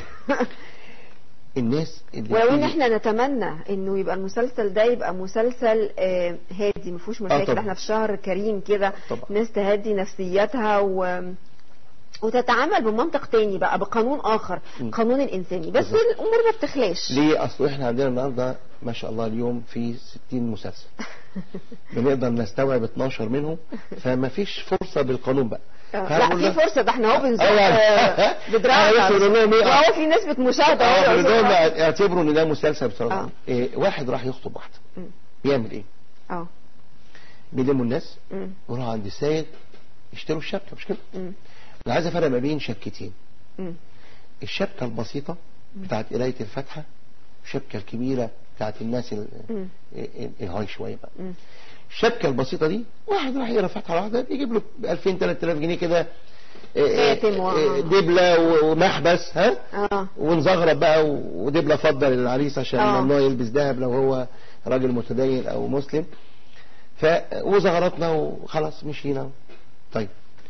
الناس اللي ولو ان بتيجي- احنا نتمنى انه يبقى المسلسل ده يبقى مسلسل آه، هادي ما فيهوش مشاكل طبعا. احنا في شهر كريم كده طبعا. ناس تهدي نفسياتها و وتتعامل بمنطق تاني بقى بقانون اخر م. قانون الانساني بس بالظبط. الامور ما بتخلاش ليه اصل احنا عندنا النهارده ما شاء الله اليوم في 60 مسلسل بنقدر نستوعب 12 منهم فما فيش فرصه بالقانون بقى آه، فهنقول لا له- في فرصه ده احنا اهو بنزق آه، يعني. آه، بدراعنا آه، بنقول لهم إيه؟ وهو في نسبه مشاهده اه أهو. بنقول لهم اعتبروا ان ده مسلسل بصراحه آه. إيه واحد راح يخطب واحده م. بيعمل ايه؟ اه بيلموا الناس م. ويروحوا عند السيد يشتروا الشبكه مش كده؟ م. انا عايز افرق ما بين شبكتين م. الشبكه البسيطه بتاعت قرايه الفاتحه والشبكه الكبيره بتاعت الناس ال- م. ال- الهاي شويه بقى م. الشبكه البسيطه دي واحد راح يقرا فاتحه واحده بيجيب له ب 2000 3000 جنيه كده إيه، خاتم و- إيه، دبله و- ومحبس ها اه ونزغرب بقى و- ودبله فضه للعريس عشان آه. ممنوع يلبس ذهب لو هو راجل متدين او مسلم ف وزغرتنا وخلاص مشينا طيب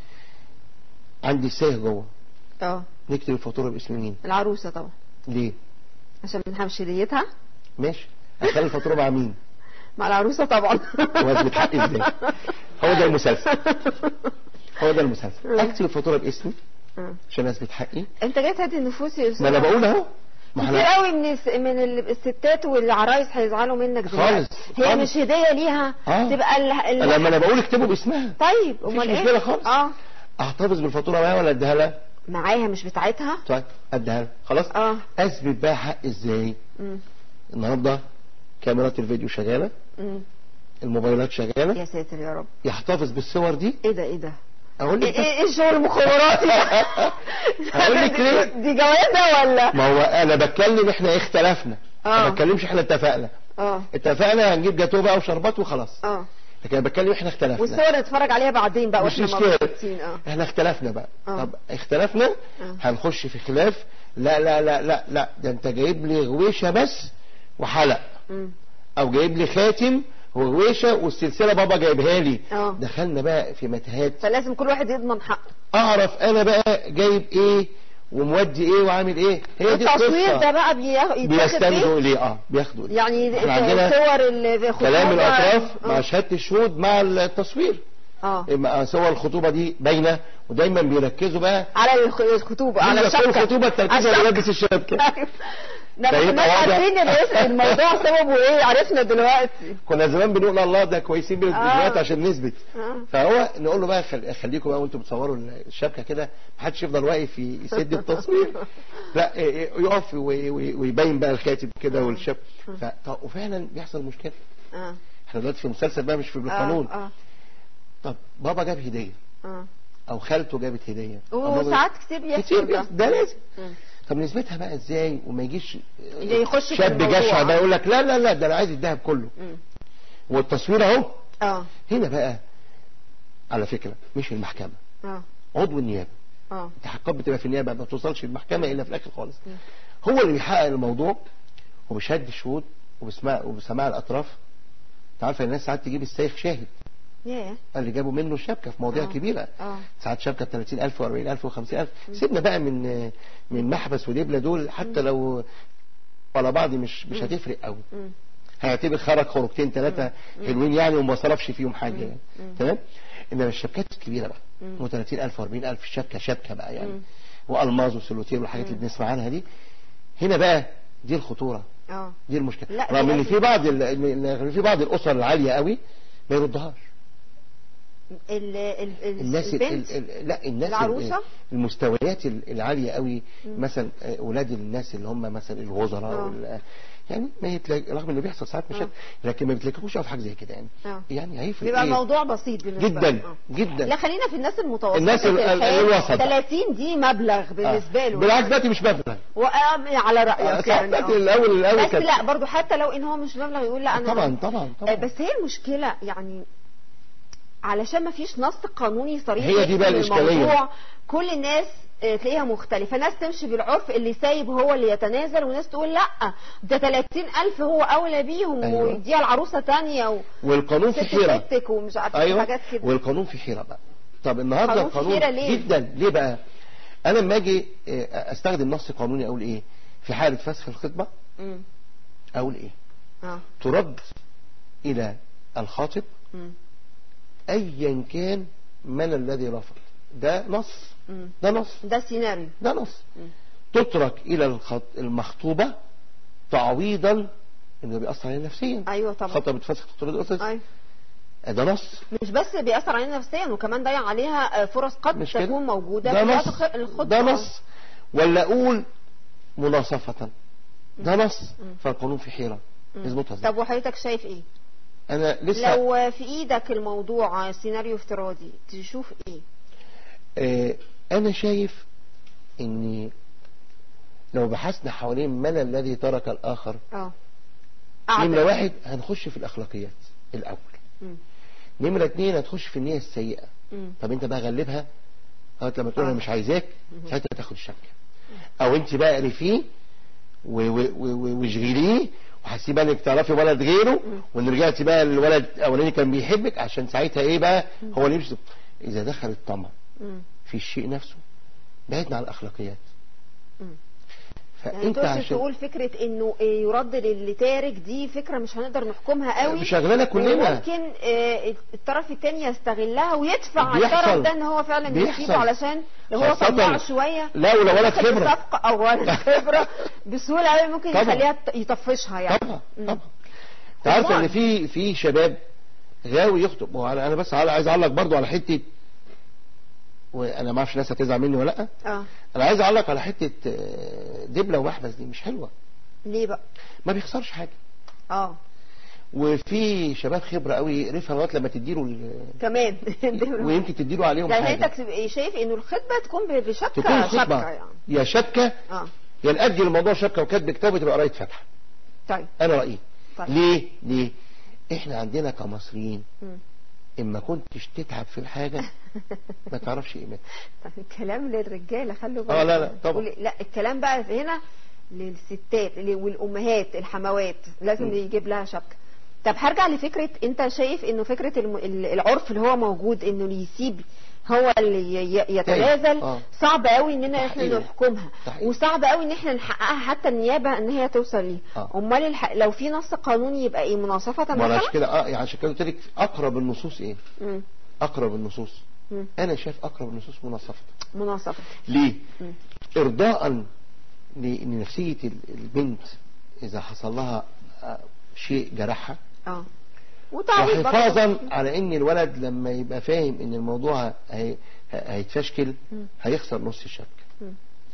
عندي السايه جوه اه نكتب الفاتوره باسم مين العروسه طبعا ليه عشان منها مشيليتها ماشي اخلي الفاتوره مع مين مع العروسه طبعا واثبت حقي ازاي هو ده المسلسل هو ده المسلسل اكتب الفاتوره باسمي آه. عشان اثبت حقي انت جاي تهدي النفوس يا ما انا أستاذ بقول اهو ما كتير احنا قوي من الس- من ال- الستات والعرايس هيزعلوا منك دلوقتي خالص، هي خالص. مش هديه ليها آه. تبقى ال... ال... لما انا بقول اكتبه باسمها طيب مفيش امال ايه مشكلة خالص. اه احتفظ بالفاتوره معايا ولا اديها لها معاها مش بتاعتها طيب اديها لها خلاص اه اثبت بقى حقي ازاي مم. النهارده كاميرات الفيديو شغاله مم. الموبايلات شغاله يا ساتر يا رب يحتفظ بالصور دي ايه ده ايه ده اقول ايه لك ايه إيه الشغل المخابراتي هقول لك ليه دي جوازه ولا ما هو انا بتكلم احنا إيه اختلفنا ما اه بتكلمش احنا اتفقنا اه اتفقنا هنجيب جاتوه بقى وشربات وخلاص اه لكن انا بتكلم احنا اختلفنا والصور نتفرج عليها بعدين بقى مش واحنا مشكلة مبسوطين اه احنا اختلفنا بقى آه. طب اختلفنا آه. هنخش في خلاف لا لا لا لا لا ده انت جايب لي غويشه بس وحلق مم. او جايب لي خاتم وغويشه والسلسله بابا جايبها لي اه دخلنا بقى في متاهات فلازم كل واحد يضمن حقه اعرف انا بقى جايب ايه ومودي ايه وعامل ايه هي دي التصوير ده القصه بقى بياخ- يتاخد بيستندوا ايه ليه اه بياخدوا ليه يعني احنا عندنا الصور اللي في كلام خطوبة- الاطراف مع اه شهاده الشهود مع التصوير اه مع صور الخطوبه دي باينه ودايما بيركزوا بقى على الخ- الخطوبه على على كل الشبكه خطوبه التركيز على اللي الشبكة. لابس الشبكه أيوة. ده ما فيبقى كناش واضح. عارفين الناس الموضوع سببه ايه عرفنا دلوقتي كنا زمان بنقول الله ده كويسين بالفيديوهات آه. عشان نثبت آه. فهو نقول له بقى خل... خليكم بقى وانتم بتصوروا الشبكه كده محدش يفضل واقف ي- يسد التصوير لا إيه إيه يقف وي- وي- ويبين بقى الخاتم كده والشبكه ف... طب وفعلا بيحصل مشكله اه احنا دلوقتي في مسلسل بقى مش في القانون اه طب بابا جاب هديه اه او خالته جابت هديه أو بابا- وساعات كتير كتير بيحصل ده بيحصل ده لازم مم. طب نسبتها بقى ازاي وما يجيش يخش في شاب الموضوع. جشع ده يقول لك لا لا لا ده انا عايز الذهب كله مم. والتصوير اهو اه هنا بقى على فكره مش المحكمه اه عضو النيابه اه التحقيقات بتبقى في النيابه ما بتوصلش المحكمه الا في الاخر خالص هو اللي بيحقق الموضوع وبشهاده الشهود وبسماع وبسماع الاطراف انت عارف الناس ساعات تجيب السايخ شاهد ياه اللي جابوا منه الشبكه في مواضيع آه. كبيره اه ساعات شبكه ب 30000 و40000 و50000 سيبنا بقى من من محبس ودبله دول حتى لو على بعض مش مش هتفرق قوي مم. هيعتبر خرج خروجتين ثلاثه حلوين يعني وما صرفش فيهم حاجه يعني تمام انما الشبكات الكبيره بقى و 30000 و40000 الشبكه شبكه بقى يعني والماظ وسلوتير والحاجات اللي بنسمع عنها دي هنا بقى دي الخطوره اه دي المشكله لا، رغم دي ان لازم. في بعض ال- ان في بعض الاسر العاليه قوي ما يردهاش ال ال ال الناس ال البنت ال ال لا الناس ال- العروسة؟ المستويات ال- العاليه قوي مثلا آه، اولاد الناس اللي هم مثلا الوزراء آه. وال- يعني ما يتلاقي رغم ان بيحصل ساعات مشاكل لكن ما بتلاقيهوش في حاجه زي كده يعني آه. يعني هيفرق بيبقى ايه الموضوع بسيط بالنسبه جدا له. آه. جدا لا خلينا في الناس المتوسطه الناس ال- ال- الحياة. الوسط بقى. 30 دي مبلغ بالنسبه آه. له بالعكس دلوقتي مش مبلغ وآه، على آه، رايك ساعات يعني دلوقتي آه. الاول الاول بس كانت- لا برضو حتى لو ان هو مش مبلغ يقول لا انا طبعا طبعا آه، طبعا بس هي المشكله يعني علشان ما فيش نص قانوني صريح هي دي بقى يحكم الإشكالية. الموضوع كل الناس آه، تلاقيها مختلفة ناس تمشي بالعرف اللي سايب هو اللي يتنازل وناس تقول لا ده 30 ألف هو أولى بيهم أيوة. ويديها العروسة تانية و... والقانون في ست حيره ستك ومش عارفة ايوه حاجات كده والقانون في حيره بقى طب النهارده قانون في القانون حيرة ليه؟ جدا ليه بقى انا لما اجي آه، استخدم نص قانوني اقول ايه في حاله فسخ الخطبه مم. اقول ايه اه ترد الى الخاطب مم. ايا كان من الذي رفض ده نص مم. ده نص ده سيناريو ده نص مم. تترك الى الخط... المخطوبه تعويضا انه بيأثر عليها نفسيا ايوه طبعا خطبه بتفسخ تطرد الاسس ايوه ده نص مش بس بيأثر علينا نفسيا وكمان ضيع عليها آه، فرص قد مش كده تكون موجودة ده في وقت نص الخ- الخطبة ده نص ولا اقول مناصفة ده نص فالقانون في حيرة يظبطها ازاي طب وحضرتك شايف ايه انا لسه لو آه، في ايدك الموضوع آه، سيناريو افتراضي تشوف ايه آه انا شايف ان لو بحثنا حوالين من الذي ترك الاخر اه نمرة قاعدة. واحد هنخش في الاخلاقيات الاول مم. نمرة اتنين هتخش في النية السيئة مم. طب انت بقى غلبها لغايه لما تقول انا آه. مش عايزاك ساعتها تاخد الشبكه او انت بقى قرفيه و- و- و- و- واشغليه وهتسيب انك تعرفي ولد غيره وان رجعتي بقى الولد الاولاني كان بيحبك عشان ساعتها ايه بقى هو اللي يمشي اذا دخل الطمع مم. في الشيء نفسه بعدنا عن الاخلاقيات مم. يعني فانت تقصد عشان تقول فكرة انه آه، يرد للي تارك دي فكرة مش هنقدر نحكمها قوي شغلانه كلنا وممكن آه، الطرف التاني يستغلها ويدفع على بيحصل. الطرف ده ان هو فعلا بيحصل. يسيبه علشان لو هو خاصة طماع شوية لا ولا ولد دخل في خبرة صفقة او ولد خبرة بسهولة قوي ممكن طبعا. يخليها ت- يطفشها يعني طبعا مم. طبعا انت عارف طبعاً. ان في في شباب غاوي يخطب وانا انا بس عايز اعلق برضو على حته وانا ما اعرفش الناس هتزعل مني ولا لا اه انا عايز اعلق على حته آه، دبله ومحبس دي مش حلوه ليه بقى ما بيخسرش حاجه اه وفي شباب خبره قوي يقرفها لغايه لما تديله ال- كمان ويمكن تديله عليهم يعني حاجه انت تبقى شايف انه الخطبة تكون ب- بشبكة تكون شبكة خطبه يعني يا شبكه اه يا نأجل الموضوع شبكه وكاتب كتاب وتبقى قرايه فاتحه طيب انا رايي طيب. ليه ليه احنا عندنا كمصريين مم. اما كنتش تتعب في الحاجه ما تعرفش قيمتها طب الكلام للرجاله خلوا آه، لا، لا، طبعا. قولي- لا الكلام بقى هنا للستات ل- والامهات الحموات لازم م. يجيب لها شبكه طب هرجع لفكره انت شايف انه فكره الم... ال- العرف اللي هو موجود انه اللي يسيب هو اللي ي- ي- يتنازل آه. صعب قوي اننا احنا تحقيق. نحكمها تحقيق. وصعب قوي ان احنا نحققها حتى النيابه ان هي توصل ليه آه. امال الح... لو في نص قانوني يبقى ايه مناصفه ما انا عشان مثلا كده اه يعني عشان كده قلت لك اقرب النصوص ايه مم. اقرب النصوص مم. انا شايف اقرب النصوص مناصفه مناصفه ليه مم. ارضاء ل- لنفسيه ال- البنت اذا حصل لها آه، شيء جرحها اه وتعويض برضه. وحفاظا على ان الولد لما يبقى فاهم ان الموضوع هي- هيتفشكل مم. هيخسر نص الشبكه مم.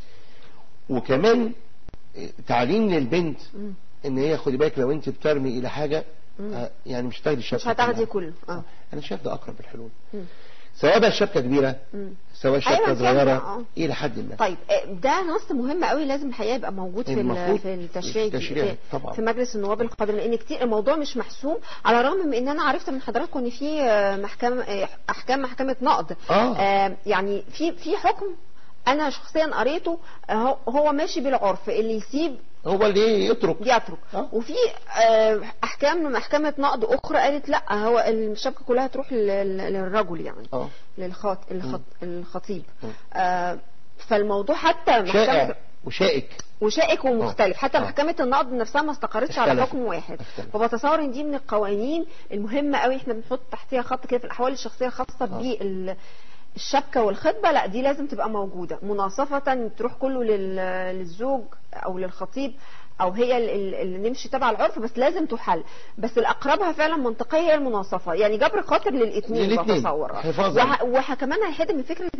وكمان تعليم للبنت مم. ان هي خدي بالك لو انت بترمي الى حاجه مم. آه، يعني مش هتاخدي الشبكه مش هتاخدي كلها. كله اه انا شايف ده اقرب الحلول مم. سواء بقى الشبكه كبيره مم. سواء أيوة شبكه فاهمة، صغيره آه. الى حد ما طيب آه، ده نص مهم قوي لازم الحقيقه يبقى موجود في ال- المفروض في التشريع في التشريع، في, طبعا. في مجلس النواب القادم لان كتير الموضوع مش محسوم على الرغم من ان انا عرفت من حضراتكم ان في آه، محكمه آه، احكام محكمه نقض آه. آه، يعني في في حكم انا شخصيا قريته آه، هو- هو ماشي بالعرف اللي يسيب هو اللي يترك يترك آه. وفي آه، احكام من محكمه نقض اخرى قالت لا هو الشبكه كلها تروح لل- للرجل يعني اه للخط الخط الخطيب مم. آه فالموضوع حتى محكمة شائع وشائك وشائك ومختلف حتى آه. محكمة النقض نفسها ما استقرتش على اختلفت. حكم واحد اختلفت. فبتصور ان دي من القوانين المهمة قوي احنا بنحط تحتها خط كده في الاحوال الشخصية الخاصة بال الشبكة والخطبة لا دي لازم تبقى موجودة مناصفة تروح كله لل- للزوج او للخطيب او هي ال- ال- اللي نمشي تبع العرف بس لازم تحل بس الاقربها فعلا منطقيه هي المناصفه يعني جبر خاطر للاثنين للاتنين. بتصور حفاظاً. وه... وه... كمان هيحد من فكره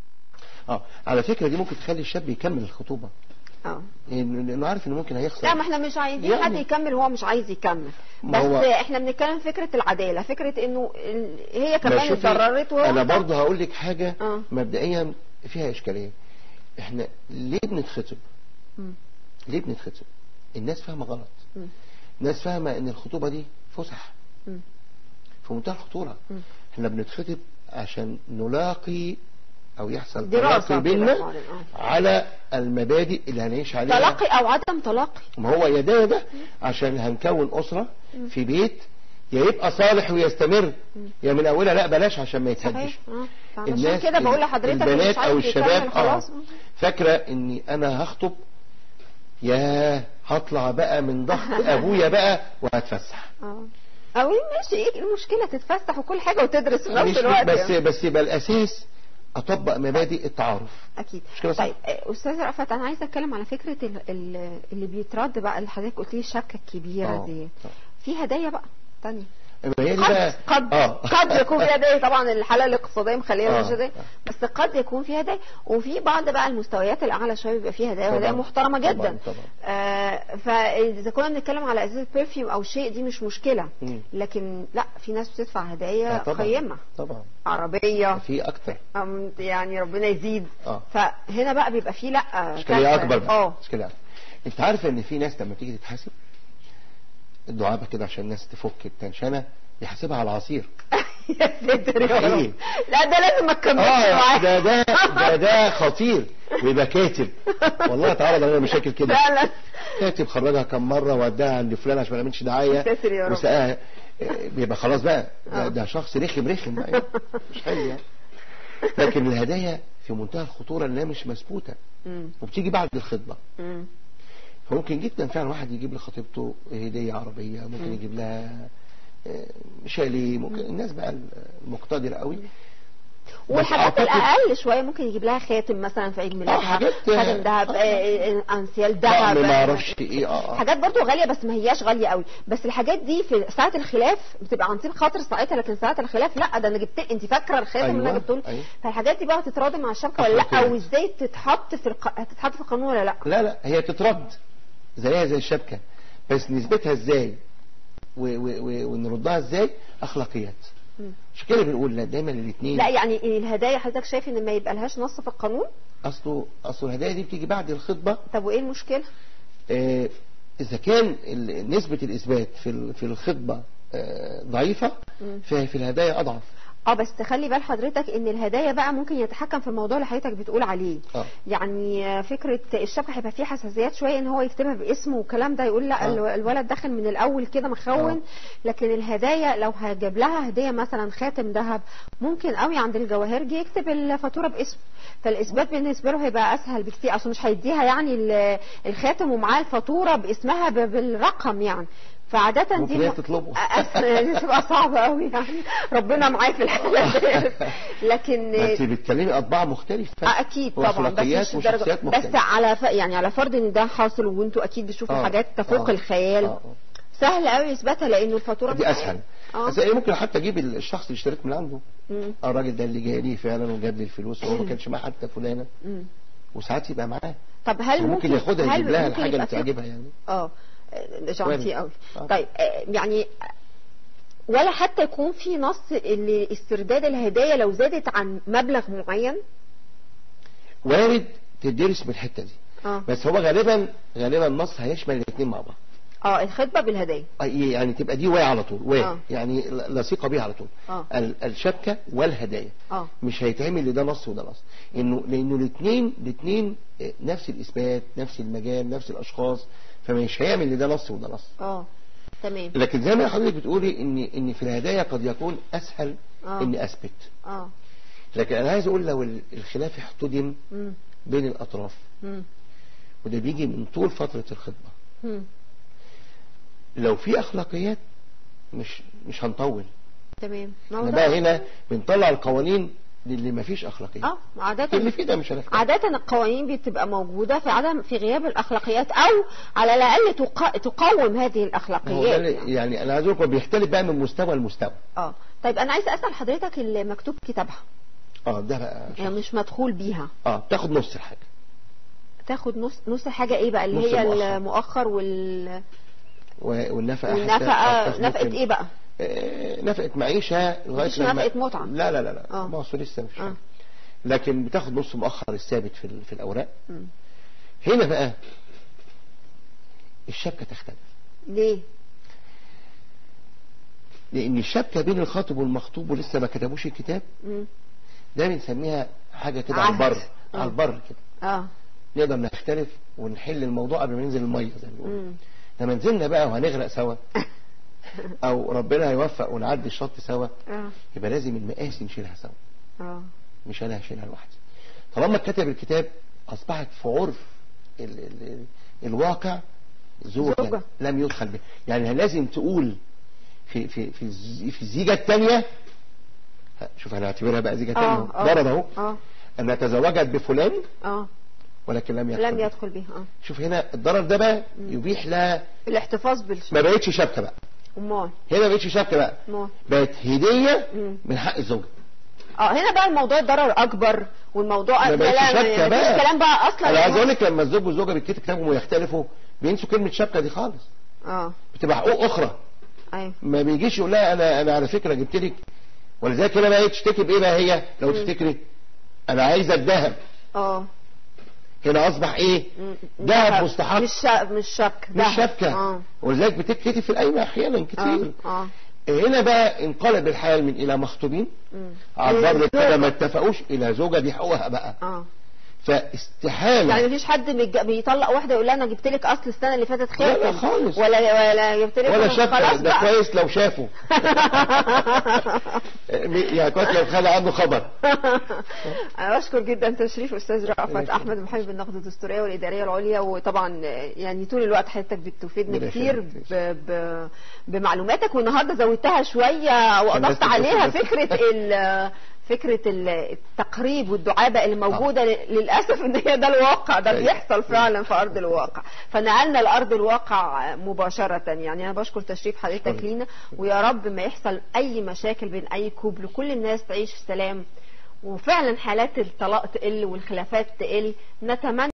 اه على فكره دي ممكن تخلي الشاب يكمل الخطوبه اه لانه لأنه عارف انه ممكن هيخسر لا ما احنا مش عايزين يعني- حد يكمل وهو مش عايز يكمل ما بس هو- احنا بنتكلم فكره العداله فكره انه ال- هي ما كمان شوفي، اتضررت وهو انا انت- برضه هقول لك حاجه آه. مبدئيا فيها اشكاليه احنا ليه بنتخطب مم. ليه بنتخطب الناس فاهمه غلط مم. الناس فاهمه ان الخطوبه دي فسح مم. في منتهى الخطوره مم. احنا بنتخطب عشان نلاقي او يحصل دراسة تلاقي كده بيننا فعلا، آه. على المبادئ اللي هنعيش عليها تلاقي او عدم تلاقي ما هو يا ده يا ده عشان هنكون أسرة في بيت يا يبقى صالح ويستمر يا من أولها لا بلاش عشان ما يتهدش صحيح اه فعشان كده بقول لحضرتك اللي البنات مش عايز أو يكمل الشباب خلاص آه فاكرة إني أنا هخطب يا هطلع بقى من ضغط أبويا بقى وهتفسح اه او ماشي ايه المشكله تتفسح وكل حاجه وتدرس في مش نفس الوقت بس يعني. بس يبقى الأساس أطبق مبادئ التعارف اكيد مش كده صح؟ طيب آه، استاذ رأفت انا عايزه اتكلم على فكره ال- ال- اللي بيترد بقى اللي حضرتك قلت لي الشبكه الكبيره آه، دي آه. في هدايا بقى تانية ما هي دي قد بقى قد آه. قد يكون في هدايا طبعا الحاله الاقتصاديه مخليها آه. مش هدايا بس قد يكون في هدايا وفي بعض بقى المستويات الاعلى شويه بيبقى فيها هدايا طبعاً. هدايا محترمه طبعاً، جدا طبعاً. آه فاذا كنا بنتكلم على ازازه برفيوم او شيء دي مش مشكله مم. لكن لا في ناس بتدفع آه، هدايا طبعاً. قيمه طبعا عربيه في أكتر أم يعني ربنا يزيد آه. فهنا بقى بيبقى فيه لا اشكاليه كارثة. اكبر بقى اه اشكاليه أكبر. انت عارف ان في ناس لما تيجي تتحاسب الدعابه كده عشان الناس تفك التنشنه يحاسبها على العصير يا ساتر يا حقيقي. رب لا ده لازم ما تكملش اه معاه ده ده ده ده خطير ويبقى كاتب والله تعالى ده مشاكل كده فعلا كاتب خرجها كم مره وداها عند فلان عشان ما نعملش دعايه ساتر يا رب. وسقاها آه، بيبقى خلاص بقى ده, آه. ده شخص رخم رخم بقى يعني. مش حلو يعني لكن الهدايا في منتهى الخطوره انها مش مثبوته مم. وبتيجي بعد الخطبه مم. فممكن جدا فعلا واحد يجيب لخطيبته هديه عربيه ممكن يجيب لها آه، شاليه ممكن الناس بقى المقتدره قوي بس والحاجات أعتقد- الاقل شويه ممكن يجيب لها خاتم مثلا في عيد ميلادها حاجات- خاتم ذهب آه. آه، آه، انسيال طقم ذهب ما اعرفش ايه اه اه حاجات برضو غالية بس ما هياش غالية قوي بس الحاجات دي في ساعة الخلاف بتبقى عن طيب خاطر ساعتها لكن ساعة الخلاف لا ده انا جبت انت فاكرة الخاتم اللي انا أيوة، جبته لك؟ أيوة. فالحاجات دي بقى هتتراضي مع الشبكة ولا لا أخلاقيات. وازاي تتحط في الق... هتتحط في القانون ولا لا لا لا هي تترد زيها زي الشبكة بس نسبتها ازاي و- و- و- ونردها ازاي اخلاقيات مم. عشان كده بنقول لا دايما الاثنين لا يعني الهدايا حضرتك شايف ان ما يبقى لهاش نص في القانون اصله اصل الهدايا دي بتيجي بعد الخطبه طب وايه المشكلة آه اذا كان ال- نسبه الاثبات في ال- في الخطبه آه ضعيفه مم. فهي في الهدايا اضعف اه بس تخلي بال حضرتك ان الهدايا بقى ممكن يتحكم في الموضوع اللي حضرتك بتقول عليه اه يعني فكرة الشبكة هيبقى فيه حساسيات شوية ان هو يكتبها باسمه والكلام ده يقول لا آه. الو- الولد داخل من الاول كده مخون آه. لكن الهدايا لو هجيب لها هدية مثلا خاتم ذهب ممكن قوي عند الجواهرجي يكتب الفاتورة باسمه فالاثبات بالنسبة له هيبقى اسهل بكتير اصل مش هيديها يعني ال- الخاتم ومعاه الفاتورة باسمها ب- بالرقم يعني فعادة ممكن دي هي تطلبه. أس- تبقى صعبة قوي يعني ربنا معايا في الحالة دي. لكن ما انت بتكلمي اطباع مختلفه آه، اكيد طبعا بس واخلاقيات مش الدرجة وشخصيات بس مختلفه على ف... يعني على فرض ان ده حاصل وانتوا اكيد بتشوفوا آه، حاجات تفوق آه، الخيال آه، آه. سهل قوي اثباتها لانه الفاتوره دي اسهل اه بس ايه ممكن حتى اجيب الشخص اللي اشتريت من عنده مم. آه، الراجل ده اللي جاي لي فعلا وجاب لي الفلوس وهو ما كانش معاه حتى فلانه مم. وساعات يبقى معاه طب هل ممكن ممكن ياخدها هل يجيب لها ممكن الحاجه اللي يبقى في- تعجبها يعني اه جانتي قوي آه. طيب آه، يعني ولا حتى يكون في نص اللي استرداد الهدايا لو زادت عن مبلغ معين وارد تدرس من الحته دي اه بس هو غالبا غالبا النص هيشمل الاثنين مع بعض اه الخطبه بالهدايا آه، يعني تبقى دي واي على طول واي آه. يعني ل- لصيقه بيها على طول اه ال- الشبكه والهدايا اه مش هيتعمل لده نص وده نص انه لانه الاثنين الاثنين نفس الاثبات نفس المجال نفس الاشخاص فمش هيعمل لده نص وده نص اه تمام لكن زي ما حضرتك بتقولي ان ان في الهدايا قد يكون اسهل اه اني اثبت اه لكن انا عايز اقول لو ال- الخلاف احتدم مم. بين الاطراف مم. وده بيجي من طول فترة الخطبة مم. لو في اخلاقيات مش مش هنطول تمام ما هو احنا ده- بقى هنا بنطلع القوانين للي ما فيش اخلاقيات اه عادة اللي فيه ده مش هنفتح عادة القوانين بتبقى موجودة في عدم في غياب الأخلاقيات أو على الأقل تق... تقوم هذه هو ده الأخلاقيات اللي- يعني. يعني انا عايز اقول لكم بيختلف بقى من مستوى لمستوى اه طيب أنا عايزة أسأل حضرتك اللي مكتوب كتابها اه ده بقى يعني مش مدخول بيها اه تاخد نص الحاجة تاخد نص نص حاجة إيه بقى اللي نص هي المؤخر. المؤخر وال... و- والنفقة حتى والنفقة أعتقد نفقة ممكن- إيه بقى؟ آه، نفقة معيشة لغاية مفيش لما نفقة متعة. لا لا لا لا آه. ما هو لسه مش آه. لكن بتاخد نص مؤخر الثابت في ال- في الاوراق مم. هنا بقى الشبكة تختلف ليه؟ لان الشبكة بين الخاطب والمخطوب ولسه ما كتبوش الكتاب مم. ده بنسميها حاجة كده على عهد. البر آه. على البر كده اه نقدر نختلف ونحل الموضوع قبل ما ننزل المية زي ما بيقولوا مم. لما نزلنا بقى وهنغرق سوا او ربنا هيوفق ونعدي الشط سوا اه يبقى لازم المقاسي نشيلها سوا اه مش انا هشيلها لوحدي طالما كتب الكتاب اصبحت في عرف ال ال ال الواقع زوجة, زوجة. لم يدخل به يعني لازم تقول في في في الز- في الزيجة الثانية شوف هنعتبرها بقى زيجة ثانية اه ضرب اهو اه انها تزوجت بفلان اه ولكن لم يدخل لم به. يدخل بيها اه شوف هنا الضرر ده بقى يبيح لها الاحتفاظ بالش ما بقتش شبكة بقى امال هنا ما بقتش شبكة بقى امال بقت هدية مم. من حق الزوجة اه هنا بقى الموضوع الضرر اكبر والموضوع ما بقتش شبكة بقى مفيش كلام بقى اصلا انا عايز اقول لك لما الزوج والزوجة بيتكتب كتابهم ويختلفوا بينسوا كلمة شبكة دي خالص اه بتبقى حقوق اخرى ايوه ما بيجيش يقول لها انا انا على فكرة جبت لك ولذلك هنا بقى تشتكي بايه بقى هي لو تفتكري انا عايزة الذهب اه هنا اصبح ايه م- ذهب مستحق مش شا... مش شبكة مش دهب. شبكة اه ولذلك بتتكتب في القايمة احيانا اه كتير اه هنا بقى انقلب الحال من الى مخطوبين على الضرب كده ما اتفقوش الى زوجه دي حقوقها بقى اه فاستحاله يعني مفيش حد متج- بيطلق واحده يقول لها انا جبت لك اصل السنه اللي فاتت لا، لا خاتم خالص. ولا ولا جبت لك ولا خلاص شاف ده بقى. كويس لو شافه يعني كويس لو خد عنده خبر انا بشكر جدا تشريف استاذ رأفت يخليك. احمد محمد بالنقد الدستوريه والاداريه العليا وطبعا يعني طول الوقت حضرتك بتفيدنا ربنا كتير يخليك. ب... ب... بمعلوماتك والنهارده زودتها شويه واضفت خلصت عليها بس. فكره ال... فكرة ال- التقريب والدعابة اللي موجودة ل- للأسف إن هي ده الواقع ده أيوة. بيحصل فعلا في أرض الواقع فنقلنا لأرض الواقع مباشرة يعني أنا بشكر تشريف حضرتك شكراً. لينا ويا رب ما يحصل أي مشاكل بين أي كوبل كل الناس تعيش في سلام وفعلا حالات الطلاق تقل والخلافات تقل نتمنى